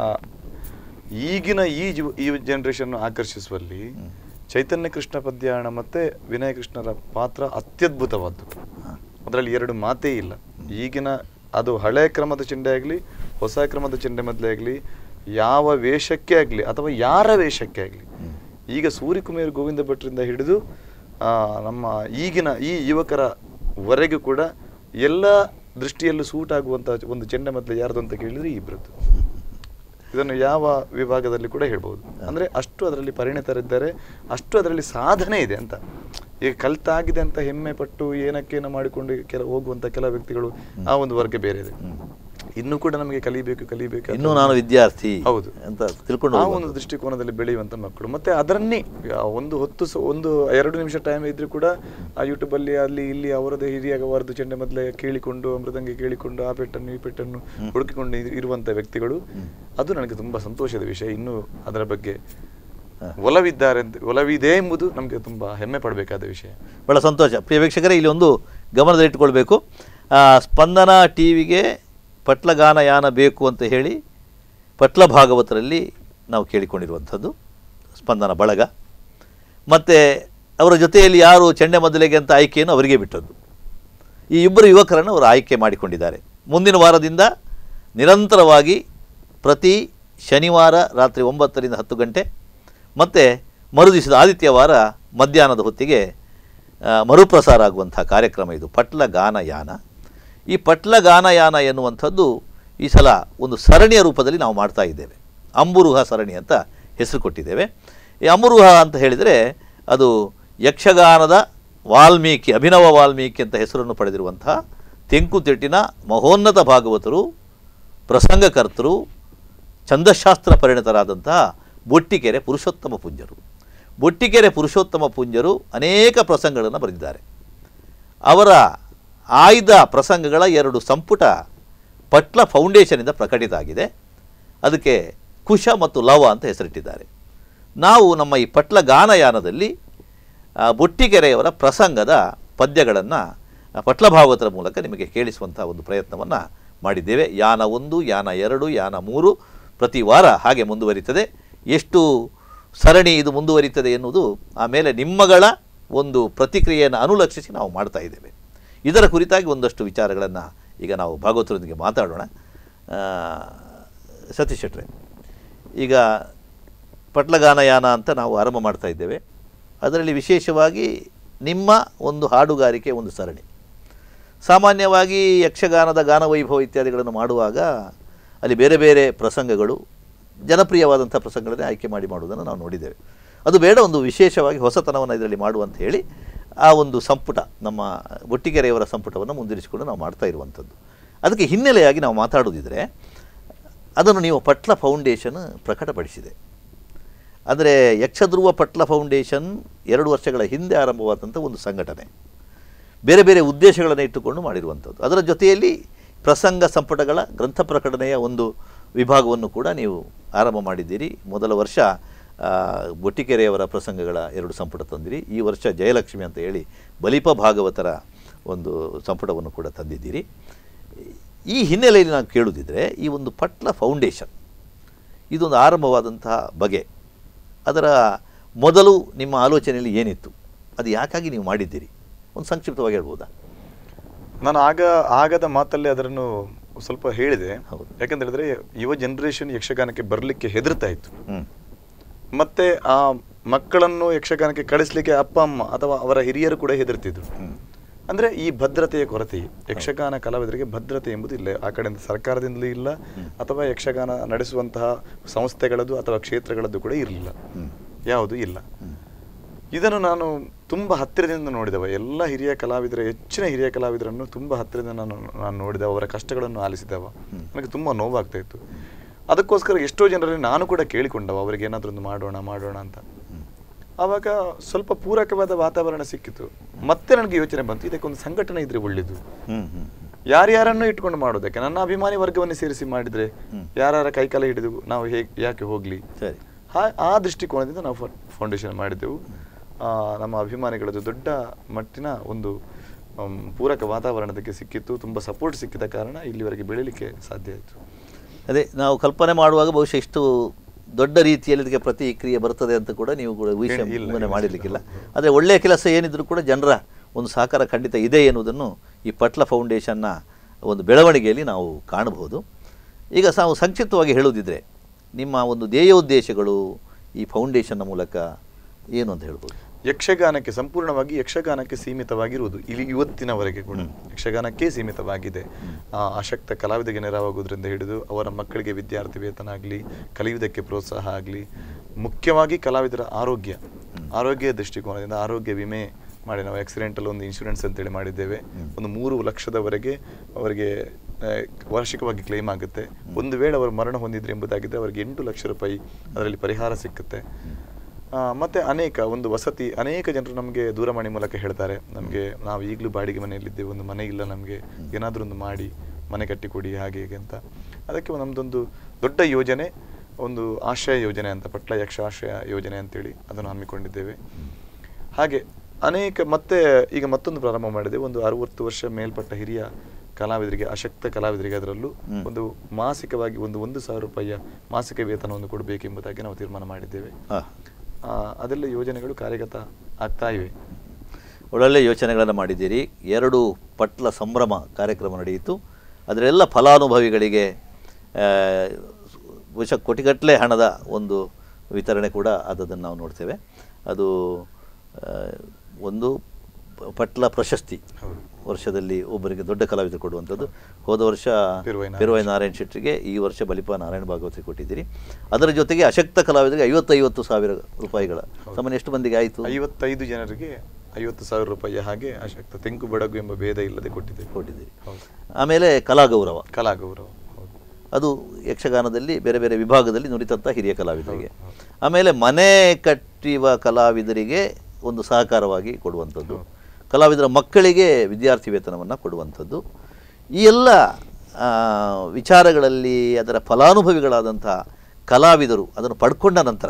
ಈಗಿನ ಈ ಜೀವ ಈ ಜನರೇಷನ್ ಆಕರ್ಷಿಸುವಲ್ಲಿ ಚೈತನ್ಯ ಕೃಷ್ಣ ಪದ್ಯಾಣ ಮತ್ತೆ ವಿನಯ ಕೃಷ್ಣರ ಪಾತ್ರ ಅತ್ಯದ್ಭುತವಾದ್ದು ಅದರಲ್ಲಿ ಎರಡು ಮಾತೇ ಇಲ್ಲ ಈಗಿನ ಅದು ಹಳೆ ಕ್ರಮದ ಚೆಂಡೆ ಆಗಲಿ ಹೊಸ ಕ್ರಮದ ಚೆಂಡೆ ಮೊದಲೇ ಆಗಲಿ ಯಾವ ವೇಷಕ್ಕೆ ಆಗಲಿ ಅಥವಾ ಯಾರ ವೇಷಕ್ಕೆ ಆಗಲಿ ಈಗ ಸೂರ್ಯಕುಮಾರ್ ಗೋವಿಂದ ಭಟ್ರಿಂದ ಹಿಡಿದು ಆ, ನಮ್ಮ ಈಗಿನ ಈ ಯುವಕರ ವರೆಗೂ ಕೂಡ ಎಲ್ಲ ದೃಷ್ಟಿಯಲ್ಲೂ ಸೂಟ್ ಆಗುವಂತ ಒಂದು ಚೆಂಡೆ ಮೊದಲು ಯಾರ್ದು ಅಂತ ಕೇಳಿದ್ರೆ ಈ ಇಬ್ಬರದ್ದು ಇದನ್ನು ಯಾವ ವಿಭಾಗದಲ್ಲಿ ಕೂಡ ಹೇಳ್ಬೋದು ಅಂದ್ರೆ ಅಷ್ಟು ಅದರಲ್ಲಿ ಪರಿಣಿತರಿದ್ದಾರೆ ಅಷ್ಟು ಅದರಲ್ಲಿ ಸಾಧನೆ ಇದೆ ಅಂತ ಈಗ ಕಲ್ತಾಗಿದೆ ಅಂತ ಹೆಮ್ಮೆ ಪಟ್ಟು ಏನಕ್ಕೇನೋ ಮಾಡಿಕೊಂಡು ಕೆಲ ಹೋಗುವಂತ ಕೆಲ ವ್ಯಕ್ತಿಗಳು ಆ ಒಂದು ವರ್ಗ ಬೇರೆ ಇದೆ ಇನ್ನೂ ಕೂಡ ನಮಗೆ ಕಲಿಬೇಕು ಕಲಿಬೇಕು ಇನ್ನೂ ನಾನು ವಿದ್ಯಾರ್ಥಿ ಹೌದು. ಅಂತ ತಿಳ್ಕೊಂಡು ಆ ಹೋಗುವಂಥದ್ದು. ಒಂದು ದೃಷ್ಟಿಕೋನದಲ್ಲಿ ಬೆಳೆಯುವಂತ ಮಕ್ಕಳು ಮತ್ತೆ ಅದನ್ನೇ ಆ ಒಂದು ಹೊತ್ತು ಸ- ಒಂದು ಎರಡು ನಿಮಿಷ ಟೈಮ್ ಇದ್ರೂ ಕೂಡ ಆ ಯೂಟ್ಯೂಬ್ ಅಲ್ಲಿ ಅಲ್ಲಿ ಇಲ್ಲಿ ಅವರದೇ ಹಿರಿಯ ಅವರದ್ದು ಚೆಂಡೆ ಮೊದಲೇ ಕೇಳಿಕೊಂಡು ಮೃದಂಗಿ ಕೇಳಿಕೊಂಡು ಆ ಪೆಟ್ಟನ್ನು ಈ ಪೆಟ್ಟನ್ನು ಹುಡುಕಿಕೊಂಡು ಇರು- ಇರುವಂತ ವ್ಯಕ್ತಿಗಳು ಅದು ನನಗೆ ತುಂಬಾ ಸಂತೋಷದ ವಿಷಯ ಇನ್ನು ಅದರ ಬಗ್ಗೆ ಒಲವಿದ್ದಾರೆ ಅಂತ- ಒಲವಿದೆ ಎಂಬುದು ನಮಗೆ ತುಂಬಾ ಹೆಮ್ಮೆ ಪಡಬೇಕಾದ ವಿಷಯ ಬಹಳ ಸಂತೋಷ ಪ್ರಿಯ ವೀಕ್ಷಕರೇ ಇಲ್ಲಿ ಒಂದು ಗಮನದಲ್ಲಿಟ್ಟುಕೊಳ್ಬೇಕು ಆ, ಸ್ಪಂದನ ಟಿ ವಿಗೆ ಪಟ್ಲಗಾನ ಯಾನ ಬೇಕು ಅಂತ ಹೇಳಿ ಪಟ್ಲ ಭಾಗವತರಲ್ಲಿ ನಾವು ಕೇಳಿಕೊಂಡಿರುವಂಥದ್ದು ಸ್ಪಂದನ ಬಳಗ ಮತ್ತು ಅವರ ಜೊತೆಯಲ್ಲಿ ಯಾರು ಚೆಂಡೆ ಮೊದಲಿಗೆ ಅಂತ ಆಯ್ಕೆಯನ್ನು ಅವರಿಗೆ ಬಿಟ್ಟದ್ದು ಈ ಇಬ್ಬರು ಯುವಕರನ್ನು ಅವರು ಆಯ್ಕೆ ಮಾಡಿಕೊಂಡಿದ್ದಾರೆ ಮುಂದಿನ ವಾರದಿಂದ ನಿರಂತರವಾಗಿ ಪ್ರತಿ ಶನಿವಾರ ರಾತ್ರಿ ಒಂಬತ್ತರಿಂದ ಹತ್ತು ಗಂಟೆ ಮತ್ತು ಮರುದಿವಸದ ಆದಿತ್ಯವಾರ ಮಧ್ಯಾಹ್ನದ ಹೊತ್ತಿಗೆ ಆ, ಮರುಪ್ರಸಾರ ಆಗುವಂಥ ಕಾರ್ಯಕ್ರಮ ಇದು ಪಟ್ಲ ಗಾನಯಾನ ಈ ಪಟ್ಲ ಗಾನಯಾನ ಎನ್ನುವಂಥದ್ದು ಈ ಸಲ ಒಂದು ಸರಣಿಯ ರೂಪದಲ್ಲಿ ನಾವು ಮಾಡ್ತಾ ಇದ್ದೇವೆ ಅಂಬುರುಹ ಸರಣಿ ಅಂತ ಹೆಸರು ಕೊಟ್ಟಿದ್ದೇವೆ ಈ ಅಂಬುರುಹ ಅಂತ ಹೇಳಿದರೆ ಅದು ಯಕ್ಷಗಾನದ ವಾಲ್ಮೀಕಿ ಅಭಿನವ ವಾಲ್ಮೀಕಿ ಅಂತ ಹೆಸರನ್ನು ಪಡೆದಿರುವಂತಹ ತೆಂಕುತಿಟ್ಟಿನ ಮಹೋನ್ನತ ಭಾಗವತರು ಪ್ರಸಂಗಕರ್ತರು ಛಂದಶಾಸ್ತ್ರ ಪರಿಣಿತರಾದಂತಹ ಬೊಟ್ಟಿಕೆರೆ ಪುರುಷೋತ್ತಮ ಪುಂಜರು ಬೊಟ್ಟಿಕೆರೆ ಪುರುಷೋತ್ತಮ ಪುಂಜರು ಅನೇಕ ಪ್ರಸಂಗಗಳನ್ನು ಬರೆದಿದ್ದಾರೆ ಅವರ ಆಯ್ದ ಪ್ರಸಂಗಗಳ ಎರಡು ಸಂಪುಟ ಪಟ್ಲ ಫೌಂಡೇಶನಿಂದ ಪ್ರಕಟಿತ ಆಗಿದೆ ಅದಕ್ಕೆ ಕುಶ ಮತ್ತು ಲವ ಅಂತ ಹೆಸರಿಟ್ಟಿದ್ದಾರೆ ನಾವು ನಮ್ಮ ಈ ಪಟ್ಲ ಗಾನಯಾನದಲ್ಲಿ ಆ, ಬೊಟ್ಟಿಗೆರೆಯವರ ಪ್ರಸಂಗದ ಪದ್ಯಗಳನ್ನು ಪಟ್ಲ ಭಾಗವತರ ಮೂಲಕ ನಿಮಗೆ ಕೇಳಿಸುವಂಥ ಒಂದು ಪ್ರಯತ್ನವನ್ನು ಮಾಡಿದ್ದೇವೆ ಯಾನ ಒಂದು ಯಾನ ಎರಡು ಯಾನ ಮೂರು ಪ್ರತಿ ವಾರ ಹಾಗೆ ಮುಂದುವರಿತದೆ ಎಷ್ಟು ಸರಣಿ ಇದು ಮುಂದುವರಿತದೆ ಎನ್ನುವುದು ಆಮೇಲೆ ನಿಮ್ಮಗಳ ಒಂದು ಪ್ರತಿಕ್ರಿಯೆಯನ್ನು ಅನುಲಕ್ಷಿಸಿ ನಾವು ಮಾಡ್ತಾ ಇದ್ದೇವೆ ಇದರ ಕುರಿತಾಗಿ ಒಂದಷ್ಟು ವಿಚಾರಗಳನ್ನು ಈಗ ನಾವು ಭಾಗವತರೊಂದಿಗೆ ಮಾತಾಡೋಣ ಆ, ಸತೀಶ್ ಶೆಟ್ರೆ ಈಗ ಪಟ್ಲಗಾನಯಾನ ಅಂತ ನಾವು ಆರಂಭ ಮಾಡ್ತಾ ಇದ್ದೇವೆ ಅದರಲ್ಲಿ ವಿಶೇಷವಾಗಿ ನಿಮ್ಮ ಒಂದು ಹಾಡುಗಾರಿಕೆ ಒಂದು ಸರಣಿ ಸಾಮಾನ್ಯವಾಗಿ ಯಕ್ಷಗಾನದ ಗಾನವೈಭವ ಇತ್ಯಾದಿಗಳನ್ನು ಮಾಡುವಾಗ ಅಲ್ಲಿ ಬೇರೆ ಬೇರೆ ಪ್ರಸಂಗಗಳು ಜನಪ್ರಿಯವಾದಂಥ ಪ್ರಸಂಗಗಳನ್ನೇ ಆಯ್ಕೆ ಮಾಡಿ ಮಾಡುವುದನ್ನು ನಾವು ನೋಡಿದ್ದೇವೆ ಅದು ಬೇಡ ಒಂದು ವಿಶೇಷವಾಗಿ ಹೊಸತನವನ್ನು ಇದರಲ್ಲಿ ಮಾಡುವಂತ ಹೇಳಿ ಆ ಒಂದು ಸಂಪುಟ ನಮ್ಮ ಬೊಟ್ಟಿಗೆರೆಯವರ ಸಂಪುಟವನ್ನು ಮುಂದಿರಿಸಿಕೊಂಡು ನಾವು ಮಾಡ್ತಾ ಇರುವಂಥದ್ದು ಅದಕ್ಕೆ ಹಿನ್ನೆಲೆಯಾಗಿ ನಾವು ಮಾತಾಡೋದಿದ್ರೆ ಅದನ್ನು ನೀವು ಪಟ್ಲ ಫೌಂಡೇಶನ್ ಪ್ರಕಟಪಡಿಸಿದೆ ಅಂದರೆ ಯಕ್ಷಧ್ರುವ ಪಟ್ಲ ಫೌಂಡೇಶನ್ ಎರಡು ವರ್ಷಗಳ ಹಿಂದೆ ಆರಂಭವಾದಂಥ ಒಂದು ಸಂಘಟನೆ ಬೇರೆ ಬೇರೆ ಉದ್ದೇಶಗಳನ್ನು ಇಟ್ಟುಕೊಂಡು ಮಾಡಿರುವಂಥದ್ದು ಅದರ ಜೊತೆಯಲ್ಲಿ ಪ್ರಸಂಗ ಸಂಪುಟಗಳ ಗ್ರಂಥ ಪ್ರಕಟಣೆಯ ಒಂದು ವಿಭಾಗವನ್ನು ಕೂಡ ನೀವು ಆರಂಭ ಮಾಡಿದ್ದೀರಿ ಮೊದಲ ವರ್ಷ ಆ, ಬೊಟ್ಟಿಕೆರೆಯವರ ಪ್ರಸಂಗಗಳ ಎರಡು ಸಂಪುಟ ತಂದಿರಿ ಈ ವರ್ಷ ಜಯಲಕ್ಷ್ಮಿ ಅಂತ ಹೇಳಿ ಬಲಿಪ ಭಾಗವತರ ಒಂದು ಸಂಪುಟವನ್ನು ಕೂಡ ತಂದಿದ್ದೀರಿ ಈ ಹಿನ್ನೆಲೆಯಲ್ಲಿ ನಾನು ಕೇಳುವುದಿದ್ರೆ ಈ ಒಂದು ಪಟ್ಲ ಫೌಂಡೇಶನ್ ಇದೊಂದು ಆರಂಭವಾದಂತಹ ಬಗೆ ಅದರ ಮೊದಲು ನಿಮ್ಮ ಆಲೋಚನೆಯಲ್ಲಿ ಏನಿತ್ತು ಅದು ಯಾಕಾಗಿ ನೀವು ಮಾಡಿದ್ದೀರಿ ಒಂದು ಸಂಕ್ಷಿಪ್ತವಾಗಿ ಹೇಳ್ಬೋದಾ ನಾನು ಆಗ ಆಗದ ಮಾತಲ್ಲೇ ಅದನ್ನು ಸ್ವಲ್ಪ ಹೇಳಿದೆ ಹೌದು. ಯಾಕಂತ ಹೇಳಿದ್ರೆ ಯುವ ಜನರೇಷನ್ ಯಕ್ಷಗಾನಕ್ಕೆ ಬರಲಿಕ್ಕೆ ಹೆದರ್ತಾ ಇತ್ತು ಹ್ಞೂ ಮತ್ತೆ ಆ ಮಕ್ಕಳನ್ನು ಯಕ್ಷಗಾನಕ್ಕೆ ಕಳಿಸ್ಲಿಕ್ಕೆ ಅಪ್ಪ ಅಮ್ಮ ಅಥವಾ ಅವರ ಹಿರಿಯರು ಕೂಡ ಹೆದರ್ತಿದ್ರು ಅಂದ್ರೆ ಈ ಭದ್ರತೆಯ ಕೊರತೆ ಯಕ್ಷಗಾನ ಕಲಾವಿದರಿಗೆ ಭದ್ರತೆ ಎಂಬುದು ಇಲ್ಲ ಆ ಕಡೆಯಿಂದ ಸರ್ಕಾರದಿಂದಲೂ ಇಲ್ಲ ಅಥವಾ ಯಕ್ಷಗಾನ ನಡೆಸುವಂತಹ ಸಂಸ್ಥೆಗಳದ್ದು ಅಥವಾ ಕ್ಷೇತ್ರಗಳದ್ದು ಕೂಡ ಇರಲಿಲ್ಲ ಯಾವುದು ಇಲ್ಲ ಇದನ್ನು ನಾನು ತುಂಬ ಹತ್ತಿರದಿಂದ ನೋಡಿದವ ಎಲ್ಲ ಹಿರಿಯ ಕಲಾವಿದರ ಹೆಚ್ಚಿನ ಹಿರಿಯ ಕಲಾವಿದರನ್ನು ತುಂಬ ಹತ್ತಿರದಿಂದ ನಾನು ನಾನು ನೋಡಿದ ಅವರ ಕಷ್ಟಗಳನ್ನು ಆಲಿಸಿದವ ನನಗೆ ತುಂಬ ನೋವಾಗ್ತಾ ಇತ್ತು ಅದಕ್ಕೋಸ್ಕರ ಎಷ್ಟೋ ಜನರಲ್ಲಿ ನಾನು ಕೂಡ ಕೇಳಿಕೊಂಡವ ಅವರಿಗೆ ಏನಾದರೂ ಒಂದು ಮಾಡೋಣ ಮಾಡೋಣ ಅಂತ ಆವಾಗ ಸ್ವಲ್ಪ ಪೂರಕವಾದ ವಾತಾವರಣ ಸಿಕ್ಕಿತು ಮತ್ತೆ ನನಗೆ ಯೋಚನೆ ಬಂತು ಇದಕ್ಕೊಂದು ಸಂಘಟನೆ ಇದ್ರೆ ಒಳ್ಳೆಯದು ಹ್ಮ್ ಹ್ಮ್ ಯಾರ್ಯಾರನ್ನು ಇಟ್ಕೊಂಡು ಮಾಡೋದಕ್ಕೆ ನನ್ನ ಅಭಿಮಾನಿ ವರ್ಗವನ್ನು ಸೇರಿಸಿ ಮಾಡಿದ್ರೆ ಯಾರ್ಯಾರ ಕೈಕಾಲ ಹಿಡಿದು ನಾವು ಹೇಗೆ ಯಾಕೆ ಹೋಗ್ಲಿ ಸರಿ ಆ- ಆ ದೃಷ್ಟಿಕೋನದಿಂದ ನಾವು ಫೌ- ಫೌಂಡೇಶನ್ ಮಾಡಿದ್ದೆವು ಆ, ನಮ್ಮ ಅಭಿಮಾನಿಗಳದ್ದು ದೊಡ್ಡ ಮಟ್ಟಿನ ಒಂದು ಆಮ್, ಪೂರಕ ವಾತಾವರಣದಕ್ಕೆ ಸಿಕ್ಕಿತ್ತು ತುಂಬ ಸಪೋರ್ಟ್ ಸಿಕ್ಕಿದ ಕಾರಣ ಇಲ್ಲಿವರೆಗೆ ಬೆಳೀಲಿಕ್ಕೆ ಸಾಧ್ಯ ಆಯಿತು ಅದೇ ನಾವು ಕಲ್ಪನೆ ಮಾಡುವಾಗ ಬಹುಶಃ ಇಷ್ಟು ದೊಡ್ಡ ರೀತಿಯಲ್ಲಿ ಇದಕ್ಕೆ ಪ್ರತಿಕ್ರಿಯೆ ಬರ್ತದೆ ಅಂತ ಕೂಡ ನೀವು ಕೂಡ ಊಹಿಸಿ ಇಲ್ಲ, ಇಲ್ಲ, ಮುಂದೆ ಇಲ್ಲ, ಮಾಡಿರ್ಲಿಕ್ಕಿಲ್ಲ ಆದರೆ ಒಳ್ಳೆಯ ಕೆಲಸ ಏನಿದ್ರು ಕೂಡ ಜನರ ಒಂದು ಸಹಕಾರ ಖಂಡಿತ ಇದೆ ಎನ್ನುವುದನ್ನು ಈ ಪಟ್ಲ ಫೌಂಡೇಶನ್ನ ಒಂದು ಬೆಳವಣಿಗೆಯಲ್ಲಿ ನಾವು ಕಾಣಬಹುದು ಈಗ ನಾವು ಸಂಕ್ಷಿಪ್ತವಾಗಿ ಹೇಳುವುದಿದ್ರೆ ನಿಮ್ಮ ಒಂದು ಧ್ಯೇಯೋದ್ದೇಶಗಳು ಈ ಫೌಂಡೇಶನ್ನ ಮೂಲಕ ಏನು ಅಂತ ಹೇಳ್ಬೋದು ಯಕ್ಷಗಾನಕ್ಕೆ ಸಂಪೂರ್ಣವಾಗಿ ಯಕ್ಷಗಾನಕ್ಕೆ ಸೀಮಿತವಾಗಿರುವುದು ಇಲ್ಲಿ ಇವತ್ತಿನವರೆಗೆ ಕೂಡ ಯಕ್ಷಗಾನಕ್ಕೆ ಸೀಮಿತವಾಗಿದೆ ಆ, ಅಶಕ್ತ ಕಲಾವಿದರಿಗೆ ನೆರವಾಗುವುದರಿಂದ ಹಿಡಿದು ಅವರ ಮಕ್ಕಳಿಗೆ ವಿದ್ಯಾರ್ಥಿ ವೇತನ ಆಗಲಿ ಕಲಿಯುವುದಕ್ಕೆ ಪ್ರೋತ್ಸಾಹ ಆಗಲಿ ಮುಖ್ಯವಾಗಿ ಕಲಾವಿದರ ಆರೋಗ್ಯ ಆರೋಗ್ಯ ದೃಷ್ಟಿಕೋನದಿಂದ ಆರೋಗ್ಯ ವಿಮೆ ಮಾಡಿ ನಾವು ಆಕ್ಸಿಡೆಂಟಲ್ ಒಂದು ಇನ್ಶೂರೆನ್ಸ್ ಅಂತೇಳಿ ಮಾಡಿದ್ದೇವೆ ಒಂದು ಮೂರು ಲಕ್ಷದವರೆಗೆ ಅವರಿಗೆ ಆ, ವಾರ್ಷಿಕವಾಗಿ ಕ್ಲೇಮ್ ಆಗುತ್ತೆ ಒಂದು ವೇಳೆ ಅವರು ಮರಣ ಹೊಂದಿದ್ರೆ ಎಂಬುದಾಗಿದ್ದರೆ ಅವರಿಗೆ ಎಂಟು ಲಕ್ಷ ರೂಪಾಯಿ ಅದರಲ್ಲಿ ಪರಿಹಾರ ಸಿಕ್ಕುತ್ತೆ ಆ, ಮತ್ತೆ ಅನೇಕ ಒಂದು ವಸತಿ ಅನೇಕ ಜನರು ನಮಗೆ ದೂರವಾಣಿ ಮೂಲಕ ಹೇಳ್ತಾರೆ ನಮಗೆ ನಾವು ಈಗಲೂ ಬಾಡಿಗೆ ಮನೆಯಲ್ಲಿದ್ದೇವೆ ಒಂದು ಮನೆ ಇಲ್ಲ ನಮಗೆ ಏನಾದರೂ ಒಂದು ಮಾಡಿ ಮನೆ ಕಟ್ಟಿಕೊಡಿ ಹಾಗೆ ಹೀಗೆ ಅಂತ ಅದಕ್ಕೆ ನಮ್ಮದೊಂದು ದೊಡ್ಡ ಯೋಜನೆ ಒಂದು ಆಶ್ರಯ ಯೋಜನೆ ಅಂತ ಪಟ್ಲ ಯಕ್ಷ ಆಶ್ರಯ ಯೋಜನೆ ಅಂತೇಳಿ ಅದನ್ನು ಹಮ್ಮಿಕೊಂಡಿದ್ದೇವೆ ಹಾಗೆ ಅನೇಕ ಮತ್ತೆ ಈಗ ಮತ್ತೊಂದು ಪ್ರಾರಂಭ ಮಾಡಿದೆ ಒಂದು ಅರವತ್ತು ವರ್ಷ ಮೇಲ್ಪಟ್ಟ ಹಿರಿಯ ಕಲಾವಿದರಿಗೆ ಅಶಕ್ತ ಕಲಾವಿದರಿಗೆ ಅದರಲ್ಲೂ ಹ್ಮ್. ಒಂದು ಮಾಸಿಕವಾಗಿ ಒಂದು ಒಂದು ಸಾವಿರ ರೂಪಾಯಿಯ ಮಾಸಿಕ ವೇತನವನ್ನು ಕೊಡಬೇಕೆಂಬುದಾಗಿ ನಾವು ತೀರ್ಮಾನ ಮಾಡಿದ್ದೇವೆ ಹಾಂ ಆ, ಅದೆಲ್ಲ ಯೋಜನೆಗಳು ಕಾರ್ಯಗತ ಆಗ್ತಾ ಇವೆ ಒಳ್ಳೊಳ್ಳೆ ಯೋಚನೆಗಳನ್ನು ಮಾಡಿದ್ದೀರಿ ಎರಡು ಪಟ್ಲ ಸಂಭ್ರಮ ಕಾರ್ಯಕ್ರಮ ನಡೆಯಿತು ಅದರೆಲ್ಲ ಫಲಾನುಭವಿಗಳಿಗೆ ಆ, ಬಹುಶಃ ಕೋಟಿಗಟ್ಟಲೆ ಹಣದ ಒಂದು ವಿತರಣೆ ಕೂಡ ಆದದನ್ನು ನಾವು ನೋಡ್ತೇವೆ ಅದು ಆ, ಒಂದು ಪ- ಪಟ್ಲ ಪ್ರಶಸ್ತಿ ಹೌದು. ವರ್ಷದಲ್ಲಿ ಒಬ್ಬರಿಗೆ ದೊಡ್ಡ ಕಲಾವಿದರು ಕೊಡುವಂಥದ್ದು ಹೋದ ವರ್ಷ ಪಿರುವೈ ನಾರಾಯಣ ಪಿರುವೈ ನಾರಾಯಣ ಶೆಟ್ಟಿಗೆ ಈ ವರ್ಷ ಬಲಿಪ ನಾರಾಯಣ ಭಾಗವತಿಗೆ ಕೊಟ್ಟಿದ್ದೀರಿ ಅದರ ಜೊತೆಗೆ ಅಶಕ್ತ ಕಲಾವಿದರಿಗೆ ಐವತ್ತೈವತ್ತು ಸಾವಿರ ರೂಪಾಯಿಗಳ ಸಾಮಾನ್ಯ ಎಷ್ಟು ಮಂದಿಗೆ ಆಯಿತು ಐವತ್ತೈದು ಜನರಿಗೆ ಐವತ್ತು ಸಾವಿರ ರೂಪಾಯಿ ಹಾಗೆ ಅಶಕ್ತ ತೆಂಕು ಬಡಗು ಎಂಬ ಭೇದ ಇಲ್ಲದೆ ಕೊಟ್ಟಿದ್ದೇವೆ ಕೊಟ್ಟಿದ್ದೀರಿ ಹೌದು ಆಮೇಲೆ ಕಲಾಗೌರವ ಕಲಾ ಗೌರವ ಹೌದು ಅದು ಯಕ್ಷಗಾನದಲ್ಲಿ ಬೇರೆ ಬೇರೆ ವಿಭಾಗದಲ್ಲಿ ನುರಿತಂಥ ಹಿರಿಯ ಕಲಾವಿದರಿಗೆ ಆಮೇಲೆ ಮನೆ ಕಟ್ಟುವ ಕಲಾವಿದರಿಗೆ ಒಂದು ಸಹಕಾರವಾಗಿ ಕೊಡುವಂಥದ್ದು ಕಲಾವಿದರ ಮಕ್ಕಳಿಗೆ ವಿದ್ಯಾರ್ಥಿ ವೇತನವನ್ನು ಕೊಡುವಂಥದ್ದು ಈ ಎಲ್ಲ ಆ, ವಿಚಾರಗಳಲ್ಲಿ ಅದರ ಫಲಾನುಭವಿಗಳಾದಂಥ ಕಲಾವಿದರು ಅದನ್ನು ಪಡ್ಕೊಂಡ ನಂತರ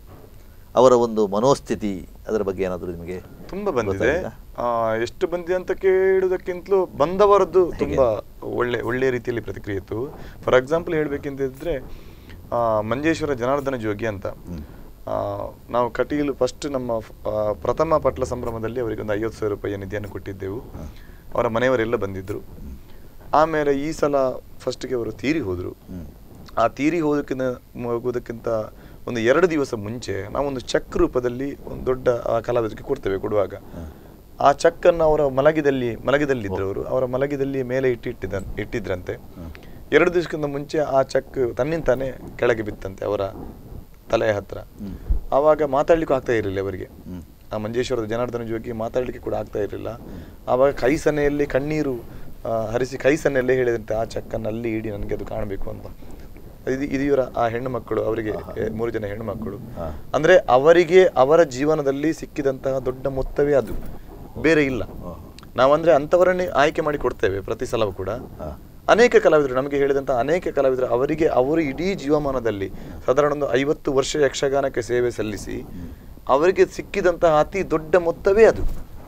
ಅವರ ಒಂದು ಮನೋಸ್ಥಿತಿ ಅದರ ಬಗ್ಗೆ ಏನಾದರೂ ನಿಮಗೆ ತುಂಬಾ ಬಂದಿದೆ ಗೊತ್ತಾಯ್ತಾ? ಆ, ಎಷ್ಟು ಬಂದಿದೆ ಅಂತ ಕೇಳುವುದಕ್ಕಿಂತಲೂ ಬಂದವರದ್ದು ತುಂಬಾ ಒಳ್ಳೆ ಒಳ್ಳೆ ರೀತಿಯಲ್ಲಿ ಪ್ರತಿಕ್ರಿಯೆ ಇತ್ತು ಫಾರ್ ಎಕ್ಸಾಂಪಲ್ ಹೇಳ್ಬೇಕಂತಿದ್ರೆ ಆ, ಮಂಜೇಶ್ವರ ಜನಾರ್ದನ ಜೋಗಿ ಅಂತ ಆ, ನಾವು ಕಟೀಲು ಫಸ್ಟ್ ನಮ್ಮ ಆ, ಪ್ರಥಮ ಪಟ್ಲ ಸಂಭ್ರಮದಲ್ಲಿ ಅವರಿಗೆ ಒಂದು ಐವತ್ತು ಸಾವಿರ ರೂಪಾಯಿಯ ನಿಧಿಯನ್ನು ಕೊಟ್ಟಿದ್ದೆವು ಅವರ ಮನೆಯವರೆಲ್ಲ ಬಂದಿದ್ರು ಆಮೇಲೆ ಈ ಸಲ ಫಸ್ಟ್ಗೆ ಅವರು ತೀರಿ ಹೋದರು ಆ ತೀರಿ ಹೋದಕ್ಕಿಂತ ಹೋಗೋದಕ್ಕಿಂತ ಒಂದು ಎರಡು ದಿವಸ ಮುಂಚೆ ನಾವೊಂದು ಚೆಕ್ ರೂಪದಲ್ಲಿ ಒಂದು ದೊಡ್ಡ ಆ ಕಲಾವಿದರಿಗೆ ಕೊಡ್ತೇವೆ ಕೊಡುವಾಗ ಆ ಚೆಕ್ ಅನ್ನು ಅವರ ಮಲಗಿದಲ್ಲಿ ಮಲಗಿದಲ್ಲಿದ್ರು ಅವರು ಅವರ ಮಲಗಿದಲ್ಲಿ ಮೇಲೆ ಇಟ್ಟಿಟ್ಟಿದ್ದ ಇಟ್ಟಿದ್ರಂತೆ ಎರಡು ದಿವಸಕ್ಕಿಂತ ಮುಂಚೆ ಆ ಚೆಕ್ ತನ್ನಿಂತಾನೆ ಕೆಳಗೆ ಬಿತ್ತಂತೆ ಅವರ ತಲೆಯ ಹತ್ರ ಆವಾಗ ಮಾತಾಡ್ಲಿಕ್ಕೂ ಆಗ್ತಾ ಇರಲಿಲ್ಲ ಅವರಿಗೆ ಆ ಮಂಜೇಶ್ವರದ ಜನಾರ್ದನ ಜೋಗಿ ಮಾತಾಡ್ಲಿಕ್ಕೆ ಕೂಡ ಆಗ್ತಾ ಇರಲಿಲ್ಲ ಆವಾಗ ಕೈ ಸನ್ನೆಯಲ್ಲಿ ಕಣ್ಣೀರು ಆ, ಹರಿಸಿ ಕೈ ಸನ್ನೆಯಲ್ಲೇ ಹೇಳಿದಂತೆ ಆ ಚೆಕ್ಕನ್ನು ಅಲ್ಲಿ ಇಡಿ ನನಗೆ ಅದು ಕಾಣಬೇಕು ಅಂತ ಇದು ಇದು ಇವರ ಆ ಹೆಣ್ಣು ಮಕ್ಕಳು ಅವರಿಗೆ ಎ, ಮೂರು ಜನ ಹೆಣ್ಣು ಮಕ್ಕಳು ಹಾ. ಅಂದ್ರೆ ಅವರಿಗೆ ಅವರ ಜೀವನದಲ್ಲಿ ಸಿಕ್ಕಿದಂತಹ ದೊಡ್ಡ ಮೊತ್ತವೇ ಅದು ಬೇರೆ ಇಲ್ಲ ನಾವಂದ್ರೆ ಅಂಥವರನ್ನೇ ಆಯ್ಕೆ ಮಾಡಿ ಕೊಡ್ತೇವೆ ಪ್ರತಿ ಸಲವೂ ಕೂಡ ಹಾ. ಅನೇಕ ಕಲಾವಿದರು ನಮಗೆ ಹೇಳಿದಂಥ ಅನೇಕ ಕಲಾವಿದರು ಅವರಿಗೆ ಅವರು ಇಡೀ ಜೀವಮಾನದಲ್ಲಿ ಸಾಧಾರಣ ಒಂದು ಐವತ್ತು ವರ್ಷ ಯಕ್ಷಗಾನಕ್ಕೆ ಸೇವೆ ಸಲ್ಲಿಸಿ ಅವರಿಗೆ ಸಿಕ್ಕಿದಂತಹ ಅತಿ ದೊಡ್ಡ ಮೊತ್ತವೇ ಅದು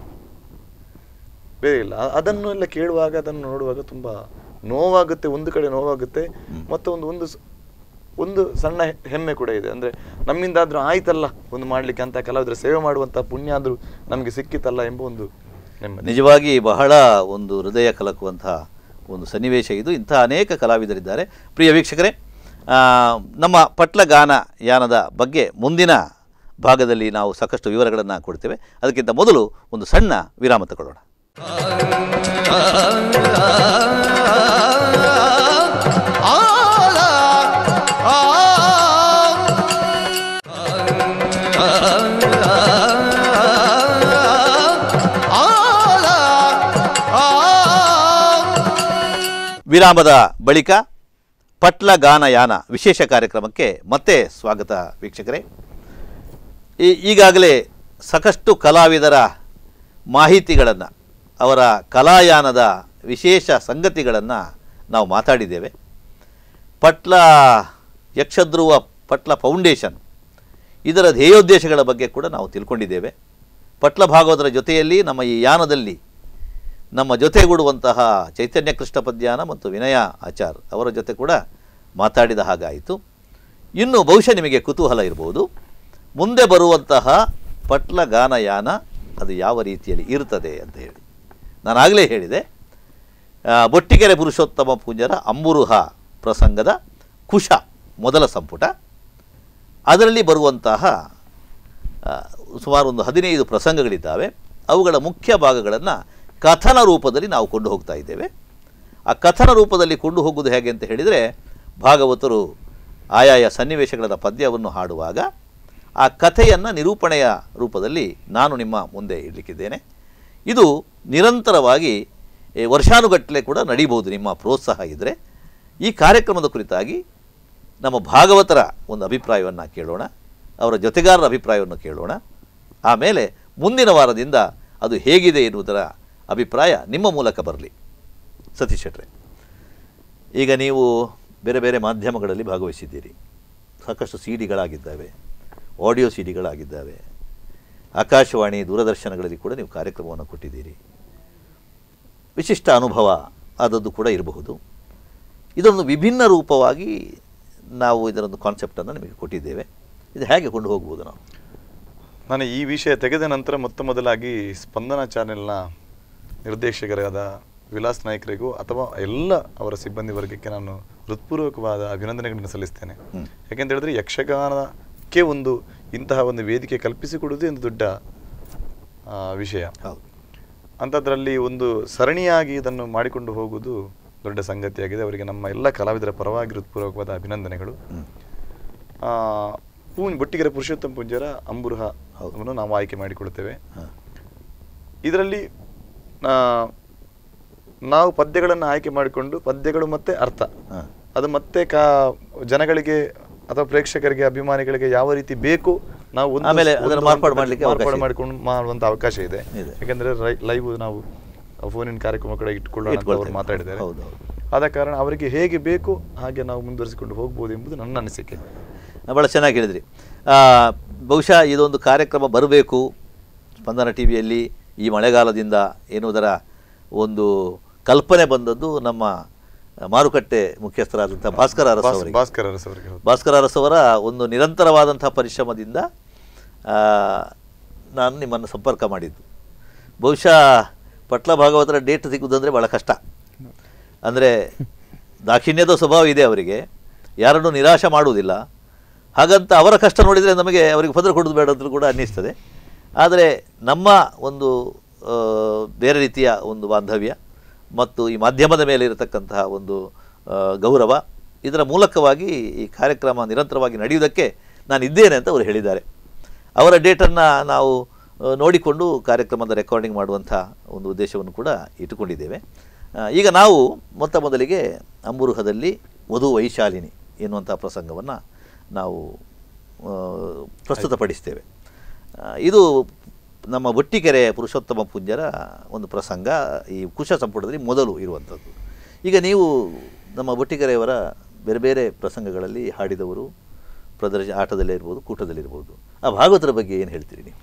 ಬೇರೆ ಇಲ್ಲ ಅ- ಅದನ್ನು ಎಲ್ಲ ಕೇಳುವಾಗ ಅದನ್ನು ನೋಡುವಾಗ ತುಂಬಾ ನೋವಾಗುತ್ತೆ ಒಂದು ಕಡೆ ನೋವಾಗುತ್ತೆ ಮತ್ತು ಒಂದು ಒಂದು ಸ- ಒಂದು ಸಣ್ಣ ಹೆ- ಹೆಮ್ಮೆ ಕೂಡ ಇದೆ ಅಂದ್ರೆ ನಮ್ಮಿಂದಾದ್ರೂ ಆಯ್ತಲ್ಲ ಒಂದು ಮಾಡ್ಲಿಕ್ಕೆ ಅಂತ ಕಲಾವಿದರ ಸೇವೆ ಮಾಡುವಂತ ಪುಣ್ಯ ಆದ್ರೂ ನಮಗೆ ಸಿಕ್ಕಿತಲ್ಲ ಎಂಬ ಒಂದು ನೆಮ್ಮದಿ ನಿಜವಾಗಿ ಬಹಳ ಒಂದು ಹೃದಯ ಕಲಕುವಂತಹ ಒಂದು ಸನ್ನಿವೇಶ ಇದು ಇಂಥ ಅನೇಕ ಕಲಾವಿದರಿದ್ದಾರೆ ಪ್ರಿಯ ವೀಕ್ಷಕರೇ ಆ, ನಮ್ಮ ಪಟ್ಲ ಗಾನ ಯಾನದ ಬಗ್ಗೆ ಮುಂದಿನ ಭಾಗದಲ್ಲಿ ನಾವು ಸಾಕಷ್ಟು ವಿವರಗಳನ್ನು ಕೊಡ್ತೇವೆ ಅದಕ್ಕಿಂತ ಮೊದಲು ಒಂದು ಸಣ್ಣ ವಿರಾಮ ತಗೊಳ್ಳೋಣ ಆ ವಿರಾಮದ ಬಳಿಕ ಪಟ್ಲ ಗಾನಯಾನ ವಿಶೇಷ ಕಾರ್ಯಕ್ರಮಕ್ಕೆ ಮತ್ತೆ ಸ್ವಾಗತ ವೀಕ್ಷಕರೇ ಈ ಈಗಾಗಲೇ ಸಾಕಷ್ಟು ಕಲಾವಿದರ ಮಾಹಿತಿಗಳನ್ನು ಅವರ ಕಲಾಯಾನದ ವಿಶೇಷ ಸಂಗತಿಗಳನ್ನು ನಾವು ಮಾತಾಡಿದ್ದೇವೆ ಪಟ್ಲ ಯಕ್ಷಧ್ರುವ ಪಟ್ಲ ಫೌಂಡೇಶನ್ ಇದರ ಧ್ಯೇಯೋದ್ದೇಶಗಳ ಬಗ್ಗೆ ಕೂಡ ನಾವು ತಿಳ್ಕೊಂಡಿದ್ದೇವೆ ಪಟ್ಲ ಭಾಗವತರ ಜೊತೆಯಲ್ಲಿ ನಮ್ಮ ಈ ಯಾನದಲ್ಲಿ ನಮ್ಮ ಜೊತೆಗೂಡುವಂತಹ ಚೈತನ್ಯ ಕೃಷ್ಣ ಪದ್ಯಾನ ಮತ್ತು ವಿನಯ ಆಚಾರ್ ಅವರ ಜೊತೆ ಕೂಡ ಮಾತಾಡಿದ ಹಾಗಾಯಿತು ಇನ್ನು ಬಹುಶಃ ನಿಮಗೆ ಕುತೂಹಲ ಇರಬಹುದು ಮುಂದೆ ಬರುವಂತಹ ಪಟ್ಲ ಗಾನಯಾನ ಅದು ಯಾವ ರೀತಿಯಲ್ಲಿ ಇರ್ತದೆ ಅಂತ ಹೇಳಿ ನಾನು ಆಗಲೇ ಹೇಳಿದೆ ಆ, ಬೊಟ್ಟಿಗೆರೆ ಪುರುಷೋತ್ತಮ ಪೂಂಜರ ಅಂಬುರುಹ ಪ್ರಸಂಗದ ಕುಶ ಮೊದಲ ಸಂಪುಟ ಅದರಲ್ಲಿ ಬರುವಂತಹ ಆ, ಸುಮಾರು ಒಂದು ಹದಿನೈದು ಪ್ರಸಂಗಗಳಿದ್ದಾವೆ ಅವುಗಳ ಮುಖ್ಯ ಭಾಗಗಳನ್ನು ಕಥನ ರೂಪದಲ್ಲಿ ನಾವು ಕೊಂಡು ಹೋಗ್ತಾ ಇದ್ದೇವೆ ಆ ಕಥನ ರೂಪದಲ್ಲಿ ಕೊಂಡು ಹೋಗುವುದು ಹೇಗೆ ಅಂತ ಹೇಳಿದರೆ ಭಾಗವತರು ಆಯಾಯ ಸನ್ನಿವೇಶಗಳ ಪದ್ಯವನ್ನು ಹಾಡುವಾಗ ಆ ಕಥೆಯನ್ನು ನಿರೂಪಣೆಯ ರೂಪದಲ್ಲಿ ನಾನು ನಿಮ್ಮ ಮುಂದೆ ಇಡಲಿಕ್ಕಿದ್ದೇನೆ ಇದು ನಿರಂತರವಾಗಿ ಏ, ವರ್ಷಾನುಗಟ್ಟಲೆ ಕೂಡ ನಡೀಬಹುದು ನಿಮ್ಮ ಪ್ರೋತ್ಸಾಹ ಇದ್ದರೆ ಈ ಕಾರ್ಯಕ್ರಮದ ಕುರಿತಾಗಿ ನಮ್ಮ ಭಾಗವತರ ಒಂದು ಅಭಿಪ್ರಾಯವನ್ನು ಕೇಳೋಣ ಅವರ ಜೊತೆಗಾರರ ಅಭಿಪ್ರಾಯವನ್ನು ಕೇಳೋಣ ಆಮೇಲೆ ಮುಂದಿನ ವಾರದಿಂದ ಅದು ಹೇಗಿದೆ ಎನ್ನುವುದರ ಅಭಿಪ್ರಾಯ ನಿಮ್ಮ ಮೂಲಕ ಬರಲಿ ಸತೀಶ್ ಶೆಟ್ರೆ ಈಗ ನೀವು ಬೇರೆ ಬೇರೆ ಮಾಧ್ಯಮಗಳಲ್ಲಿ ಭಾಗವಹಿಸಿದ್ದೀರಿ ಸಾಕಷ್ಟು ಸಿ ಡಿಗಳಾಗಿದ್ದಾವೆ ಆಡಿಯೋ ಸಿ ಡಿಗಳಾಗಿದ್ದಾವೆ ಆಕಾಶವಾಣಿ ದೂರದರ್ಶನಗಳಲ್ಲಿ ಕೂಡ ನೀವು ಕಾರ್ಯಕ್ರಮವನ್ನು ಕೊಟ್ಟಿದ್ದೀರಿ ವಿಶಿಷ್ಟ ಅನುಭವ ಆದದ್ದು ಕೂಡ ಇರಬಹುದು ಇದೊಂದು ವಿಭಿನ್ನ ರೂಪವಾಗಿ ನಾವು ಇದರೊಂದು ಕಾನ್ಸೆಪ್ಟನ್ನು ನಿಮಗೆ ಕೊಟ್ಟಿದ್ದೇವೆ ಇದು ಹೇಗೆ ಕೊಂಡು ಹೋಗ್ಬೋದು ನಾವು ನಾನು ಈ ವಿಷಯ ತೆಗೆದ ನಂತರ ಮೊತ್ತ ಮೊದಲಾಗಿ ಸ್ಪಂದನ ಚಾನೆಲ್ನ ನಿರ್ದೇಶಕರಾದ ವಿಲಾಸ್ ನಾಯ್ಕರಿಗೂ ಅಥವಾ ಎಲ್ಲ ಅವರ ಸಿಬ್ಬಂದಿ ವರ್ಗಕ್ಕೆ ನಾನು ಹೃತ್ಪೂರ್ವಕವಾದ ಅಭಿನಂದನೆಗಳನ್ನು ಸಲ್ಲಿಸ್ತೇನೆ ಹ್ಮ್. ಯಾಕೆಂತ ಹೇಳಿದ್ರೆ ಯಕ್ಷಗಾನಕ್ಕೆ ಒಂದು ಇಂತಹ ಒಂದು ವೇದಿಕೆ ಕಲ್ಪಿಸಿಕೊಡುವುದೇ ಒಂದು ದೊಡ್ಡ ಆ, ವಿಷಯ ಹೌದು ಅಂಥದ್ರಲ್ಲಿ ಒಂದು ಸರಣಿಯಾಗಿ ಇದನ್ನು ಮಾಡಿಕೊಂಡು ಹೋಗುವುದು ದೊಡ್ಡ ಸಂಗತಿಯಾಗಿದೆ ಅವರಿಗೆ ನಮ್ಮ ಎಲ್ಲ ಕಲಾವಿದರ ಪರವಾಗಿ ಹೃತ್ಪೂರ್ವಕವಾದ ಅಭಿನಂದನೆಗಳು ಹ್ಮ್. ಆ, ಪೂನ್ ಬೊಟ್ಟಿಗೆರೆ ಪುರುಷೋತ್ತಮ ಪೂಜ್ಯರ ಅಂಬುರುಹ ಹೌದು. ಅವನ್ನು ನಾವು ಆಯ್ಕೆ ಮಾಡಿಕೊಳ್ತೇವೆ ಹಾಂ ಇದರಲ್ಲಿ ಆ, ನಾವು ಪದ್ಯಗಳನ್ನು ಆಯ್ಕೆ ಮಾಡಿಕೊಂಡು ಪದ್ಯಗಳು ಮತ್ತೆ ಅರ್ಥ ಹಾಂ ಅದು ಮತ್ತೆ ಕಾ ಜನಗಳಿಗೆ ಅಥವಾ ಪ್ರೇಕ್ಷಕರಿಗೆ ಅಭಿಮಾನಿಗಳಿಗೆ ಯಾವ ರೀತಿ ಬೇಕು ನಾವು ಒಂದು ಆಮೇಲೆ ಒಂದು ಅದನ್ನು ಹಂತದಲ್ಲಿ ಮಾರ್ಪಾಡು ಮಾಡ್ಲಿಕ್ಕೆ ಅವಕಾಶ ಮಾರ್ಪಾಡು ಇದೆ. ಮಾಡಿಕೊಂಡು ಮಾಡುವಂತ ಅವಕಾಶ ಇದೆ ಇದೆ. ಯಾಕಂದ್ರೆ ಲೈವ್ ನಾವು ಫೋನಿನ ಕಾರ್ಯಕ್ರಮ ಕೂಡ ಇಟ್ಕೊಳ್ಳೋಣ ಅಂತ ಅವರು ಇಟ್ಕೊಳ್ತೇವೆ. ಮಾತಾಡಿದ್ದಾರೆ ಹೌದು, ಹೌದು. ಆದ ಕಾರಣ ಅವರಿಗೆ ಹೇಗೆ ಬೇಕು ಹಾಗೆ ನಾವು ಮುಂದುವರಿಸಿಕೊಂಡು ಹೋಗ್ಬೋದು ಎಂಬುದು ನನ್ನ ಅನಿಸಿಕೆ ಭಾಳ ಚೆನ್ನಾಗಿ ಹೇಳಿದ್ರಿ ಆ, ಬಹುಶಃ ಇದೊಂದು ಕಾರ್ಯಕ್ರಮ ಬರಬೇಕು ಸ್ಪಂದನ ಟಿ ವಿಯಲ್ಲಿ ಈ ಮಳೆಗಾಲದಿಂದ ಎನ್ನುವುದರ ಒಂದು ಕಲ್ಪನೆ ಬಂದದ್ದು ನಮ್ಮ ಮಾರುಕಟ್ಟೆ ಮುಖ್ಯಸ್ಥರಾದಂಥ ಭಾಸ್ಕರ ಅರಸ್ ಭಾಸ್- ಅವರಿಗೆ ಭಾಸ್ಕರ್ ಅರಸ್ ಅವರಿಗೆ ಹೌದು. ಭಾಸ್ಕರ ಅರಸ್ ಅವರ ಒಂದು ನಿರಂತರವಾದಂಥ ಪರಿಶ್ರಮದಿಂದ ಆ, ನಾನು ನಿಮ್ಮನ್ನು ಸಂಪರ್ಕ ಮಾಡಿದ್ದು ಬಹುಶಃ ಪಟ್ಲ ಭಾಗವತರ ಡೇಟ್ ಸಿಗುವುದಂದರೆ ಭಾಳ ಕಷ್ಟ ಅಂದರೆ ದಾಕ್ಷಿಣ್ಯದ ಸ್ವಭಾವ ಇದೆ ಅವರಿಗೆ ಯಾರನ್ನು ನಿರಾಶೆ ಮಾಡುವುದಿಲ್ಲ ಹಾಗಂತ ಅವರ ಕಷ್ಟ ನೋಡಿದರೆ ನಮಗೆ ಅವರಿಗೆ ಪತ್ರ ಕೊಡೋದು ಬೇಡ ಅಂತ ಕೂಡ ಅನ್ನಿಸ್ತದೆ ಆದರೆ ನಮ್ಮ ಒಂದು ಆ, ಬೇರೆ ರೀತಿಯ ಒಂದು ಬಾಂಧವ್ಯ ಮತ್ತು ಈ ಮಾಧ್ಯಮದ ಮೇಲೆ ಇರತಕ್ಕಂತಹ ಒಂದು ಆ, ಗೌರವ ಇದರ ಮೂಲಕವಾಗಿ ಈ ಕಾರ್ಯಕ್ರಮ ನಿರಂತರವಾಗಿ ನಡೆಯುವುದಕ್ಕೆ ನಾನು ಇದ್ದೇನೆ ಅಂತ ಅವರು ಹೇಳಿದ್ದಾರೆ ಅವರ ಡೇಟನ್ನು ನಾವು ಆ, ನೋಡಿಕೊಂಡು ಕಾರ್ಯಕ್ರಮದ ರೆಕಾರ್ಡಿಂಗ್ ಮಾಡುವಂಥ ಒಂದು ಉದ್ದೇಶವನ್ನು ಕೂಡ ಇಟ್ಟುಕೊಂಡಿದ್ದೇವೆ ಆ, ಈಗ ನಾವು ಮೊತ್ತ ಮೊದಲಿಗೆ ಅಂಬುರುಹದಲ್ಲಿ ವಧು ವೈಶಾಲಿನಿ ಎನ್ನುವಂಥ ಪ್ರಸಂಗವನ್ನು ನಾವು ಆ, ಪ್ರಸ್ತುತಪಡಿಸ್ತೇವೆ ಆ, ಇದು ನಮ್ಮ ಬೊಟ್ಟಿಕೆರೆ ಪುರುಷೋತ್ತಮ ಪೂಜ್ಯರ ಒಂದು ಪ್ರಸಂಗ ಈ ಕುಶ ಸಂಪುಟದಲ್ಲಿ ಮೊದಲು ಇರುವಂಥದ್ದು ಈಗ ನೀವು ನಮ್ಮ ಬೊಟ್ಟಿಕೆರೆಯವರ ಬೇರೆ ಬೇರೆ ಪ್ರಸಂಗಗಳಲ್ಲಿ ಹಾಡಿದವರು ಪ್ರದರ್ಶ ಆಟದಲ್ಲೇ ಇರ್ಬೋದು ಕೂಟದಲ್ಲಿರ್ಬೋದು ಆ ಭಾಗವತರ ಬಗ್ಗೆ ಏನು ಹೇಳ್ತೀರಿ ನೀವು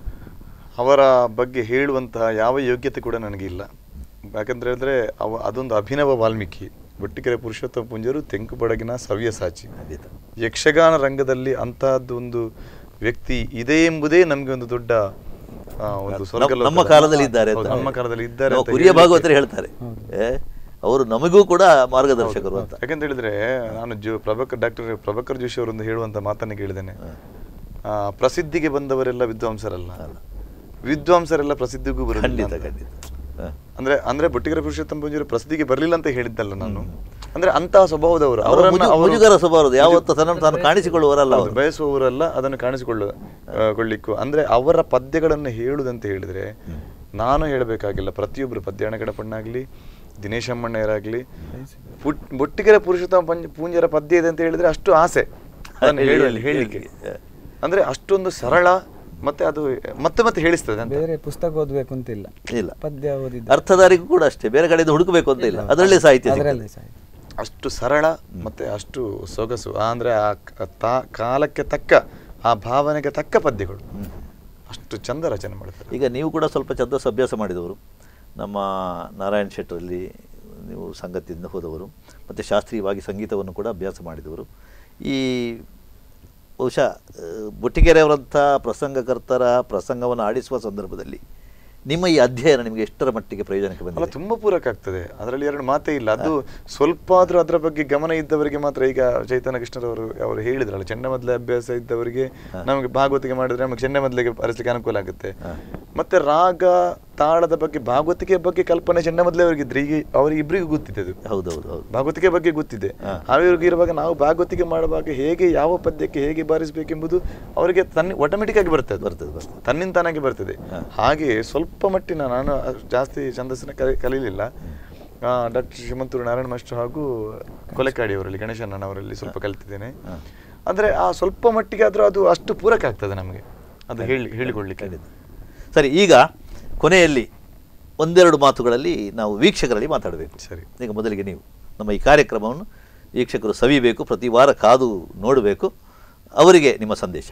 ಅವರ ಬಗ್ಗೆ ಹೇಳುವಂತಹ ಯಾವ ಯೋಗ್ಯತೆ ಕೂಡ ನನಗಿಲ್ಲ ಯಾಕಂದ್ರೆ ಹೇಳಿದ್ರೆ ಅವ ಅದೊಂದು ಅಭಿನವ ವಾಲ್ಮೀಕಿ ಬೊಟ್ಟಿಕೆರೆ ಪುರುಷೋತ್ತಮ ಪುಂಜರು ತೆಂಕು ಬಡಗಿನ ಸವ್ಯಸಾಚಿ ಖಂಡಿತ ಯಕ್ಷಗಾನ ರಂಗದಲ್ಲಿ ಅಂತಹದ್ದು ಒಂದು ವ್ಯಕ್ತಿ ಇದೆ ಎಂಬುದೇ ನಮಗೆ ಒಂದು ದೊಡ್ಡ ಆ, ಒಂದು ನಮ್ಮ- ಸ್ವರ್ಗಲೋಕದ- ನಮ್ಮ ಕಾಲದಲ್ಲಿ ಇದ್ದಾರೆ ಅಂತ ಹೌದು, ನಮ್ಮ ಕಾಲದಲ್ಲಿ ಇದ್ದಾರೆ ನಮ್ಮ ಅಂತ ಕುರಿಯ ಹೇಳಲಿಕ್ಕೆ- ಭಾಗವತರು ಹೇಳ್ತಾರೆ ಏ, ಅವರು ನಮಗೂ ಕೂಡ ಮಾರ್ಗದರ್ಶಕರು ಅಂತ ಯಾಕಂತ ಹೇಳಿದ್ರೆ ನಾನು ಜೋ ಪ್ರಭಾಕರ್ ಡಾಕ್ಟರ್ ಪ್ರಭಾಕರ್ ಜೋಶಿ ಅವರೊಂದು ಹೇಳುವಂತ ಮಾತನ್ನು ಕೇಳಿದ್ದೇನೆ ಆ, ಪ್ರಸಿದ್ಧಿಗೆ ಬಂದವರೆಲ್ಲ ವಿದ್ವಾಂಸರಲ್ಲ ವಿದ್ವಾಂಸರೆಲ್ಲ ಪ್ರಸಿದ್ಧಿಗೂ ಬರುವುದಿಲ್ಲ ಖಂಡಿತ ಅಂತ. ಖಂಡಿತ ಹ. ಅಂದ್ರೆ ಅಂದ್ರೆ ಬೊಟ್ಟಿಗೆರೆ ಪುರುಷೋತ್ತಮ ಪೂಜ್ಯರು ಪ್ರಸಿದ್ಧಿಗೆ ಬರಲಿಲ್ಲ ಅಂತ ಹೇಳಿದ್ದಲ್ಲ ನಾನು ಅಂದ್ರೆ ಅಂತಹ ಸ್ವಭಾವದವರು ಅವರ ಅವರನ್ನ ಮುಜು- ಅವರು- ಮುಜುಗರ ಸ್ವಭಾವದ್ದು ಯಾವತ್ತೂ ತನ್ನನ್ನು ತಾನು ಕಾಣಿಸಿಕೊಳ್ಳುವರಲ್ಲ ಹೌದು, ಅವರು ಬಯಸುವವರಲ್ಲ ಅದನ್ನು ಕಾಣಿಸಿಕೊಳ್ಳ ಆ, ಕೊಳ್ಳಿಕ್ಕೂ ಅಂದ್ರೆ ಅವರ ಪದ್ಯಗಳನ್ನು ಹೇಳುದಂತ ಹೇಳಿದ್ರೆ ನಾನು ಹೇಳಬೇಕಾಗಿಲ್ಲ ಪ್ರತಿಯೊಬ್ಬರು ಪದ್ಯಾಣ ಗಡಪಣ್ಣಾಗ್ಲಿ ದಿನೇಶ್ ಅಮ್ಮಣ್ಣಯರಾಗ್ಲಿ ಪುಟ್ ಬೊಟ್ಟಿಗೆರೆ ಪುರುಷೋತ್ತಮ ಪಂಜ ಪೂಂಜರ ಪದ್ಯ ಇದೆ ಅಂತ ಹೇಳಿದ್ರೆ ಅಷ್ಟು ಆಸೆ ಅದನ್ನು ಹೇಳಿ, ಹೇಳುವಲ್ಲಿ ಹೇಳಿ, ಹೇಳಲಿಕ್ಕೆ ಹೇಳಿ. ಅಂದ್ರೆ ಅಷ್ಟೊಂದು ಸರಳ ಮತ್ತೆ ಅದು ಮತ್ತೆ ಮತ್ತೆ ಹೇಳಿಸ್ತದೆ ಅಂತ ಬೇರೆ ಪುಸ್ತಕ ಓದ್ಬೇಕು ಅಂತಿಲ್ಲ ಇಲ್ಲ ಪದ್ಯ ಓದಿದ್ದ ಅರ್ಥಧಾರಿಗೂ ಕೂಡ ಅಷ್ಟೇ ಬೇರೆ ಕಡೆಯಿಂದ ಹುಡುಕಬೇಕು ಅಂತ ಇಲ್ಲ ಅದರಲ್ಲೇ ಸಾಹಿತ್ಯ ಸಿಗ್ತದೆ. ಅದರಲ್ಲಿ ಸಾಹಿತ್ಯ ಅಷ್ಟು ಸರಳ ಮತ್ತೆ ಅಷ್ಟು ಸೊಗಸು ಆ ಅಂದ್ರೆ ಆ ಕ- ತಾ- ಕಾಲಕ್ಕೆ ತಕ್ಕ ಆ ಭಾವನೆಗೆ ತಕ್ಕ ಪದ್ಯಗಳು ಅಷ್ಟು ಚಂದ ರಚನೆ ಮಾಡ್ತಾರೆ ಈಗ ನೀವು ಕೂಡ ಸ್ವಲ್ಪ ಛಂದಸ್ಸು ಅಭ್ಯಾಸ ಮಾಡಿದವರು ನಮ್ಮ ನಾರಾಯಣ್ ಶೆಟ್ಟರಲ್ಲಿ ನೀವು ಸಂಗತಿಯಿಂದ ಹೋದವರು ಮತ್ತು ಶಾಸ್ತ್ರೀಯವಾಗಿ ಸಂಗೀತವನ್ನು ಕೂಡ ಅಭ್ಯಾಸ ಮಾಡಿದವರು ಈ ಬಹುಶಃ ಆ, ಬುಟ್ಟಿಗೆರೆಯವರಂಥ ಪ್ರಸಂಗಕರ್ತರ ಪ್ರಸಂಗವನ್ನು ಆಡಿಸುವ ಸಂದರ್ಭದಲ್ಲಿ ನಿಮ್ಮ ಈ ಅಧ್ಯಯನ ನಿಮಗೆ ಎಷ್ಟರ ಮಟ್ಟಿಗೆ ಪ್ರಯೋಜನಕ್ಕೆ ಅಲ್ಲ ಬಂದಿದೆ ತುಂಬಾ ಪೂರಕ ಆಗ್ತದೆ ಅದರಲ್ಲಿ ಎರಡು ಮಾತೇ ಇಲ್ಲ ಅದು ಸ್ವಲ್ಪ ಆದ್ರೂ ಅದರ ಬಗ್ಗೆ ಗಮನ ಇದ್ದವರಿಗೆ ಮಾತ್ರ ಈಗ ಚೈತನ್ಯ ಕೃಷ್ಣರವರು ಅವರು ಹೇಳಿದ್ರಲ್ಲ ಚೆಂಡಮದ್ಲೆ ಅಭ್ಯಾಸ ಇದ್ದವರಿಗೆ ನಮಗೆ ಭಾಗವತಿಗೆ ಮಾಡಿದ್ರೆ ನಮಗೆ ಚೆಂಡಮದ್ಲೆಗೆ ಬರೆಸಲಿಕ್ಕೆ ಅನುಕೂಲ ಆಗುತ್ತೆ ಮತ್ತೆ ರಾಗ ತಾಳದ ಬಗ್ಗೆ ಭಾಗವತಿಕೆ ಬಗ್ಗೆ ಕಲ್ಪನೆ ಚೆಂಡಮದ್ಲೆ ಅವರಿಗೆ ಇದ್ರೆ ಈಗ ಅವರಿಗೆ ಇಬ್ಬರಿಗೂ ಗೊತ್ತಿದೆ ಅದು ಹೌದೌದು ಹೌದು ಭಾಗವತಿಕೆ ಬಗ್ಗೆ ಗೊತ್ತಿದೆ ಅವ್ರಿಗೆ ಇರುವಾಗ ನಾವು ಭಾಗವತಿಕೆ ಮಾಡುವಾಗ ಹೇಗೆ ಯಾವ ಪದ್ಯಕ್ಕೆ ಹೇಗೆ ಬಾರಿಸಬೇಕೆಂಬುದು ಅವರಿಗೆ ತನ್ನ ಆಟೋಮೆಟಿಕ್ ಆಗಿ ಬರ್ತದೆ ಬರ್ತದೆ, ಬರ್ತದೆ. ತನ್ನಿಂತಾನಾಗಿ ಬರ್ತದೆ ಹಾಗೆ ಸ್ವಲ್ಪ ಮಟ್ಟಿನ ನಾನು ಅಷ್ಟ್ ಜಾಸ್ತಿ ಛಂದಸ್ಸಿನ ಕಲಿ ಕಲೀಲಿಲ್ಲ ಡಾಕ್ಟರ್ ಶ್ರೀಮಂತೂರು ನಾರಾಯಣ ಮಾಸ್ಟರ್ ಹಾಗೂ ಕೊಲೆಕಾಡಿ ಅವರಲ್ಲಿ ಗಣೇಶಣ್ಣನವರಲ್ಲಿ ಸ್ವಲ್ಪ ಕಲಿತಿದ್ದೇನೆ ಅಂದ್ರೆ ಆ ಸ್ವಲ್ಪ ಮಟ್ಟಿಗೆ ಆದ್ರೂ ಅದು ಅಷ್ಟು ಪೂರಕ ಆಗ್ತದೆ ನಮಗೆ ಅದು ಹೇಳಿ ಹೇಳಿಕೊಳ್ಳಿಕ್ಕೆ ಸರಿ ಈಗ ಕೊನೆಯಲ್ಲಿ ಒಂದೆರಡು ಮಾತುಗಳಲ್ಲಿ ನಾವು ವೀಕ್ಷಕರಲ್ಲಿ ಮಾತಾಡಬೇಕು ಸರಿ ಈಗ ಮೊದಲಿಗೆ ನೀವು ನಮ್ಮ ಈ ಕಾರ್ಯಕ್ರಮವನ್ನು ವೀಕ್ಷಕರು ಸವಿಬೇಕು ಪ್ರತಿ ವಾರ ಕಾದು ನೋಡಬೇಕು ಅವರಿಗೆ ನಿಮ್ಮ ಸಂದೇಶ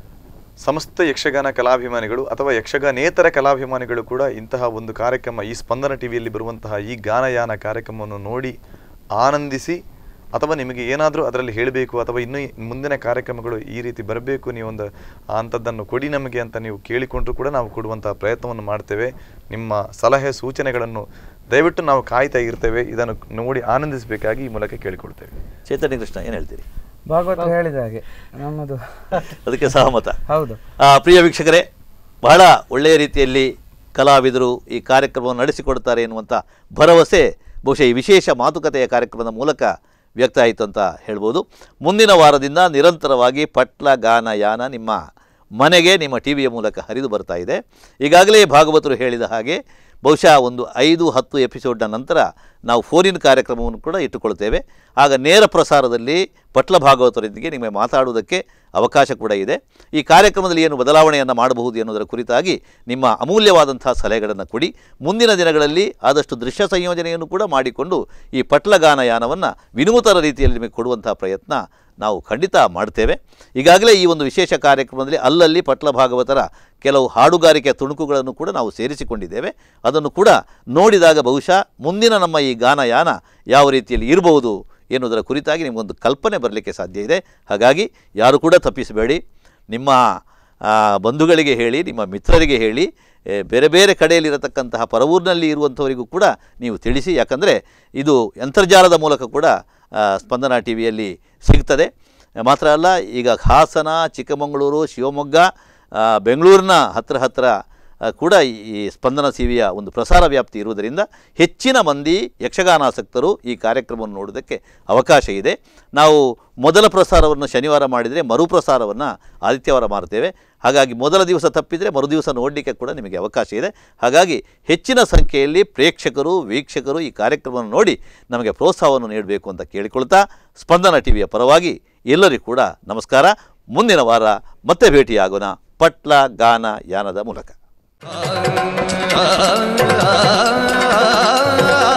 ಸಮಸ್ತ ಯಕ್ಷಗಾನ ಕಲಾಭಿಮಾನಿಗಳು ಅಥವಾ ಯಕ್ಷಗಾನೇತರ ಕಲಾಭಿಮಾನಿಗಳು ಕೂಡ ಇಂತಹ ಒಂದು ಕಾರ್ಯಕ್ರಮ ಈ ಸ್ಪಂದನ ಟಿವಿಯಲ್ಲಿ ಬರುವಂತಹ ಈ ಗಾನಯಾನ ಕಾರ್ಯಕ್ರಮವನ್ನು ನೋಡಿ ಆನಂದಿಸಿ ಅಥವಾ ನಿಮಗೆ ಏನಾದರೂ ಅದರಲ್ಲಿ ಹೇಳಬೇಕು ಅಥವಾ ಇನ್ನೂ ಈ ಮುಂದಿನ ಕಾರ್ಯಕ್ರಮಗಳು ಈ ರೀತಿ ಬರಬೇಕು ನೀವೊಂದು ಅಂಥದ್ದನ್ನು ಕೊಡಿ ನಮಗೆ ಅಂತ ನೀವು ಕೇಳಿಕೊಂಡ್ರೂ ಕೂಡ ನಾವು ಕೊಡುವಂತಹ ಪ್ರಯತ್ನವನ್ನು ಮಾಡ್ತೇವೆ ನಿಮ್ಮ ಸಲಹೆ ಸೂಚನೆಗಳನ್ನು ದಯವಿಟ್ಟು ನಾವು ಕಾಯ್ತಾ ಇರ್ತೇವೆ ಇದನ್ನು ನೋಡಿ ಆನಂದಿಸಬೇಕಾಗಿ ಈ ಮೂಲಕ ಕೇಳಿಕೊಳ್ತೇವೆ ಚೈತನ್ಯ ಕೃಷ್ಣ ಏನು ಹೇಳ್ತೀರಿ ಭಾಗವತ ಹೇಳಿದ ಹಾಗೆ ನಮ್ಮದು ಅದಕ್ಕೆ ಸಹಮತ ಹೌದು ಆ, ಪ್ರಿಯ ವೀಕ್ಷಕರೇ ಬಹಳ ಒಳ್ಳೆಯ ರೀತಿಯಲ್ಲಿ ಕಲಾವಿದರು ಈ ಕಾರ್ಯಕ್ರಮವನ್ನು ನಡೆಸಿಕೊಡ್ತಾರೆ ಎನ್ನುವಂಥ ಭರವಸೆ ಬಹುಶಃ ಈ ವಿಶೇಷ ಮಾತುಕತೆಯ ಕಾರ್ಯಕ್ರಮದ ಮೂಲಕ ವ್ಯಕ್ತ ಆಯಿತು ಅಂತ ಹೇಳ್ಬೋದು ಮುಂದಿನ ವಾರದಿಂದ ನಿರಂತರವಾಗಿ ಪಟ್ಲ ಗಾನ ಯಾನ ನಿಮ್ಮ ಮನೆಗೆ ನಿಮ್ಮ ಟಿ ವಿಯ ಮೂಲಕ ಹರಿದು ಬರ್ತಾ ಇದೆ ಈಗಾಗಲೇ ಭಾಗವತರು ಹೇಳಿದ ಹಾಗೆ ಬಹುಶಃ ಒಂದು ಐದು ಹತ್ತು ಎಪಿಸೋಡ್ನ ನಂತರ ನಾವು ಫೋನಿನ ಕಾರ್ಯಕ್ರಮವನ್ನು ಕೂಡ ಇಟ್ಟುಕೊಳ್ತೇವೆ ಆಗ ನೇರ ಪ್ರಸಾರದಲ್ಲಿ ಪಟ್ಲ ಭಾಗವತರೊಂದಿಗೆ ನಿಮಗೆ ಮಾತಾಡುವುದಕ್ಕೆ ಅವಕಾಶ ಕೂಡ ಇದೆ ಈ ಕಾರ್ಯಕ್ರಮದಲ್ಲಿ ಏನು ಬದಲಾವಣೆಯನ್ನು ಮಾಡಬಹುದು ಎನ್ನುವುದರ ಕುರಿತಾಗಿ ನಿಮ್ಮ ಅಮೂಲ್ಯವಾದಂಥ ಸಲಹೆಗಳನ್ನು ಕೊಡಿ ಮುಂದಿನ ದಿನಗಳಲ್ಲಿ ಆದಷ್ಟು ದೃಶ್ಯ ಸಂಯೋಜನೆಯನ್ನು ಕೂಡ ಮಾಡಿಕೊಂಡು ಈ ಪಟ್ಲಗಾನ ಯಾನವನ್ನು ವಿನೂತನ ರೀತಿಯಲ್ಲಿ ನಿಮಗೆ ಕೊಡುವಂಥ ಪ್ರಯತ್ನ ನಾವು ಖಂಡಿತ ಮಾಡ್ತೇವೆ ಈಗಾಗಲೇ ಈ ಒಂದು ವಿಶೇಷ ಕಾರ್ಯಕ್ರಮದಲ್ಲಿ ಅಲ್ಲಲ್ಲಿ ಪಟ್ಲ ಭಾಗವತರ ಕೆಲವು ಹಾಡುಗಾರಿಕೆಯ ತುಣುಕುಗಳನ್ನು ಕೂಡ ನಾವು ಸೇರಿಸಿಕೊಂಡಿದ್ದೇವೆ ಅದನ್ನು ಕೂಡ ನೋಡಿದಾಗ ಬಹುಶಃ ಮುಂದಿನ ನಮ್ಮ ಈ ಗಾನಯಾನ ಯಾವ ರೀತಿಯಲ್ಲಿ ಇರಬಹುದು ಎನ್ನುವುದರ ಕುರಿತಾಗಿ ನಿಮಗೊಂದು ಕಲ್ಪನೆ ಬರಲಿಕ್ಕೆ ಸಾಧ್ಯ ಇದೆ ಹಾಗಾಗಿ ಯಾರು ಕೂಡ ತಪ್ಪಿಸಬೇಡಿ ನಿಮ್ಮ ಆ, ಬಂಧುಗಳಿಗೆ ಹೇಳಿ ನಿಮ್ಮ ಮಿತ್ರರಿಗೆ ಹೇಳಿ ಏ, ಬೇರೆ ಬೇರೆ ಕಡೆಯಲ್ಲಿರತಕ್ಕಂತಹ ಪರವೂರಿನಲ್ಲಿ ಇರುವಂಥವರಿಗೂ ಕೂಡ ನೀವು ತಿಳಿಸಿ ಯಾಕಂದರೆ ಇದು ಅಂತರ್ಜಾಲದ ಮೂಲಕ ಕೂಡ ಆ, ಸ್ಪಂದನ ಟಿ ವಿಯಲ್ಲಿ ಸಿಗ್ತದೆ ಮಾತ್ರ ಅಲ್ಲ ಈಗ ಹಾಸನ ಚಿಕ್ಕಮಗಳೂರು ಶಿವಮೊಗ್ಗ ಆ, ಬೆಂಗಳೂರಿನ ಹತ್ತಿರ ಹತ್ತಿರ ಆ, ಕೂಡ ಈ ಸ್ಪಂದನ ಸಿವಿಯ ಒಂದು ಪ್ರಸಾರ ವ್ಯಾಪ್ತಿ ಇರುವುದರಿಂದ ಹೆಚ್ಚಿನ ಮಂದಿ ಯಕ್ಷಗಾನಾಸಕ್ತರು ಈ ಕಾರ್ಯಕ್ರಮವನ್ನು ನೋಡೋದಕ್ಕೆ ಅವಕಾಶ ಇದೆ ನಾವು ಮೊದಲ ಪ್ರಸಾರವನ್ನು ಶನಿವಾರ ಮಾಡಿದರೆ ಮರುಪ್ರಸಾರವನ್ನು ಆದಿತ್ಯವಾರ ಮಾಡ್ತೇವೆ ಹಾಗಾಗಿ ಮೊದಲ ದಿವಸ ತಪ್ಪಿದರೆ ಮರುದಿವಸ ನೋಡಲಿಕ್ಕೆ ಕೂಡ ನಿಮಗೆ ಅವಕಾಶ ಇದೆ ಹಾಗಾಗಿ ಹೆಚ್ಚಿನ ಸಂಖ್ಯೆಯಲ್ಲಿ ಪ್ರೇಕ್ಷಕರು ವೀಕ್ಷಕರು ಈ ಕಾರ್ಯಕ್ರಮವನ್ನು ನೋಡಿ ನಮಗೆ ಪ್ರೋತ್ಸಾಹವನ್ನು ನೀಡಬೇಕು ಅಂತ ಕೇಳಿಕೊಳ್ತಾ ಸ್ಪಂದನ ಟಿವಿಯ ಪರವಾಗಿ ಎಲ್ಲರಿಗೂ ಕೂಡ ನಮಸ್ಕಾರ ಮುಂದಿನ ವಾರ ಮತ್ತೆ ಭೇಟಿಯಾಗೋಣ ಪಟ್ಲ ಗಾನ ಯಾನದ ಮೂಲಕ ಆ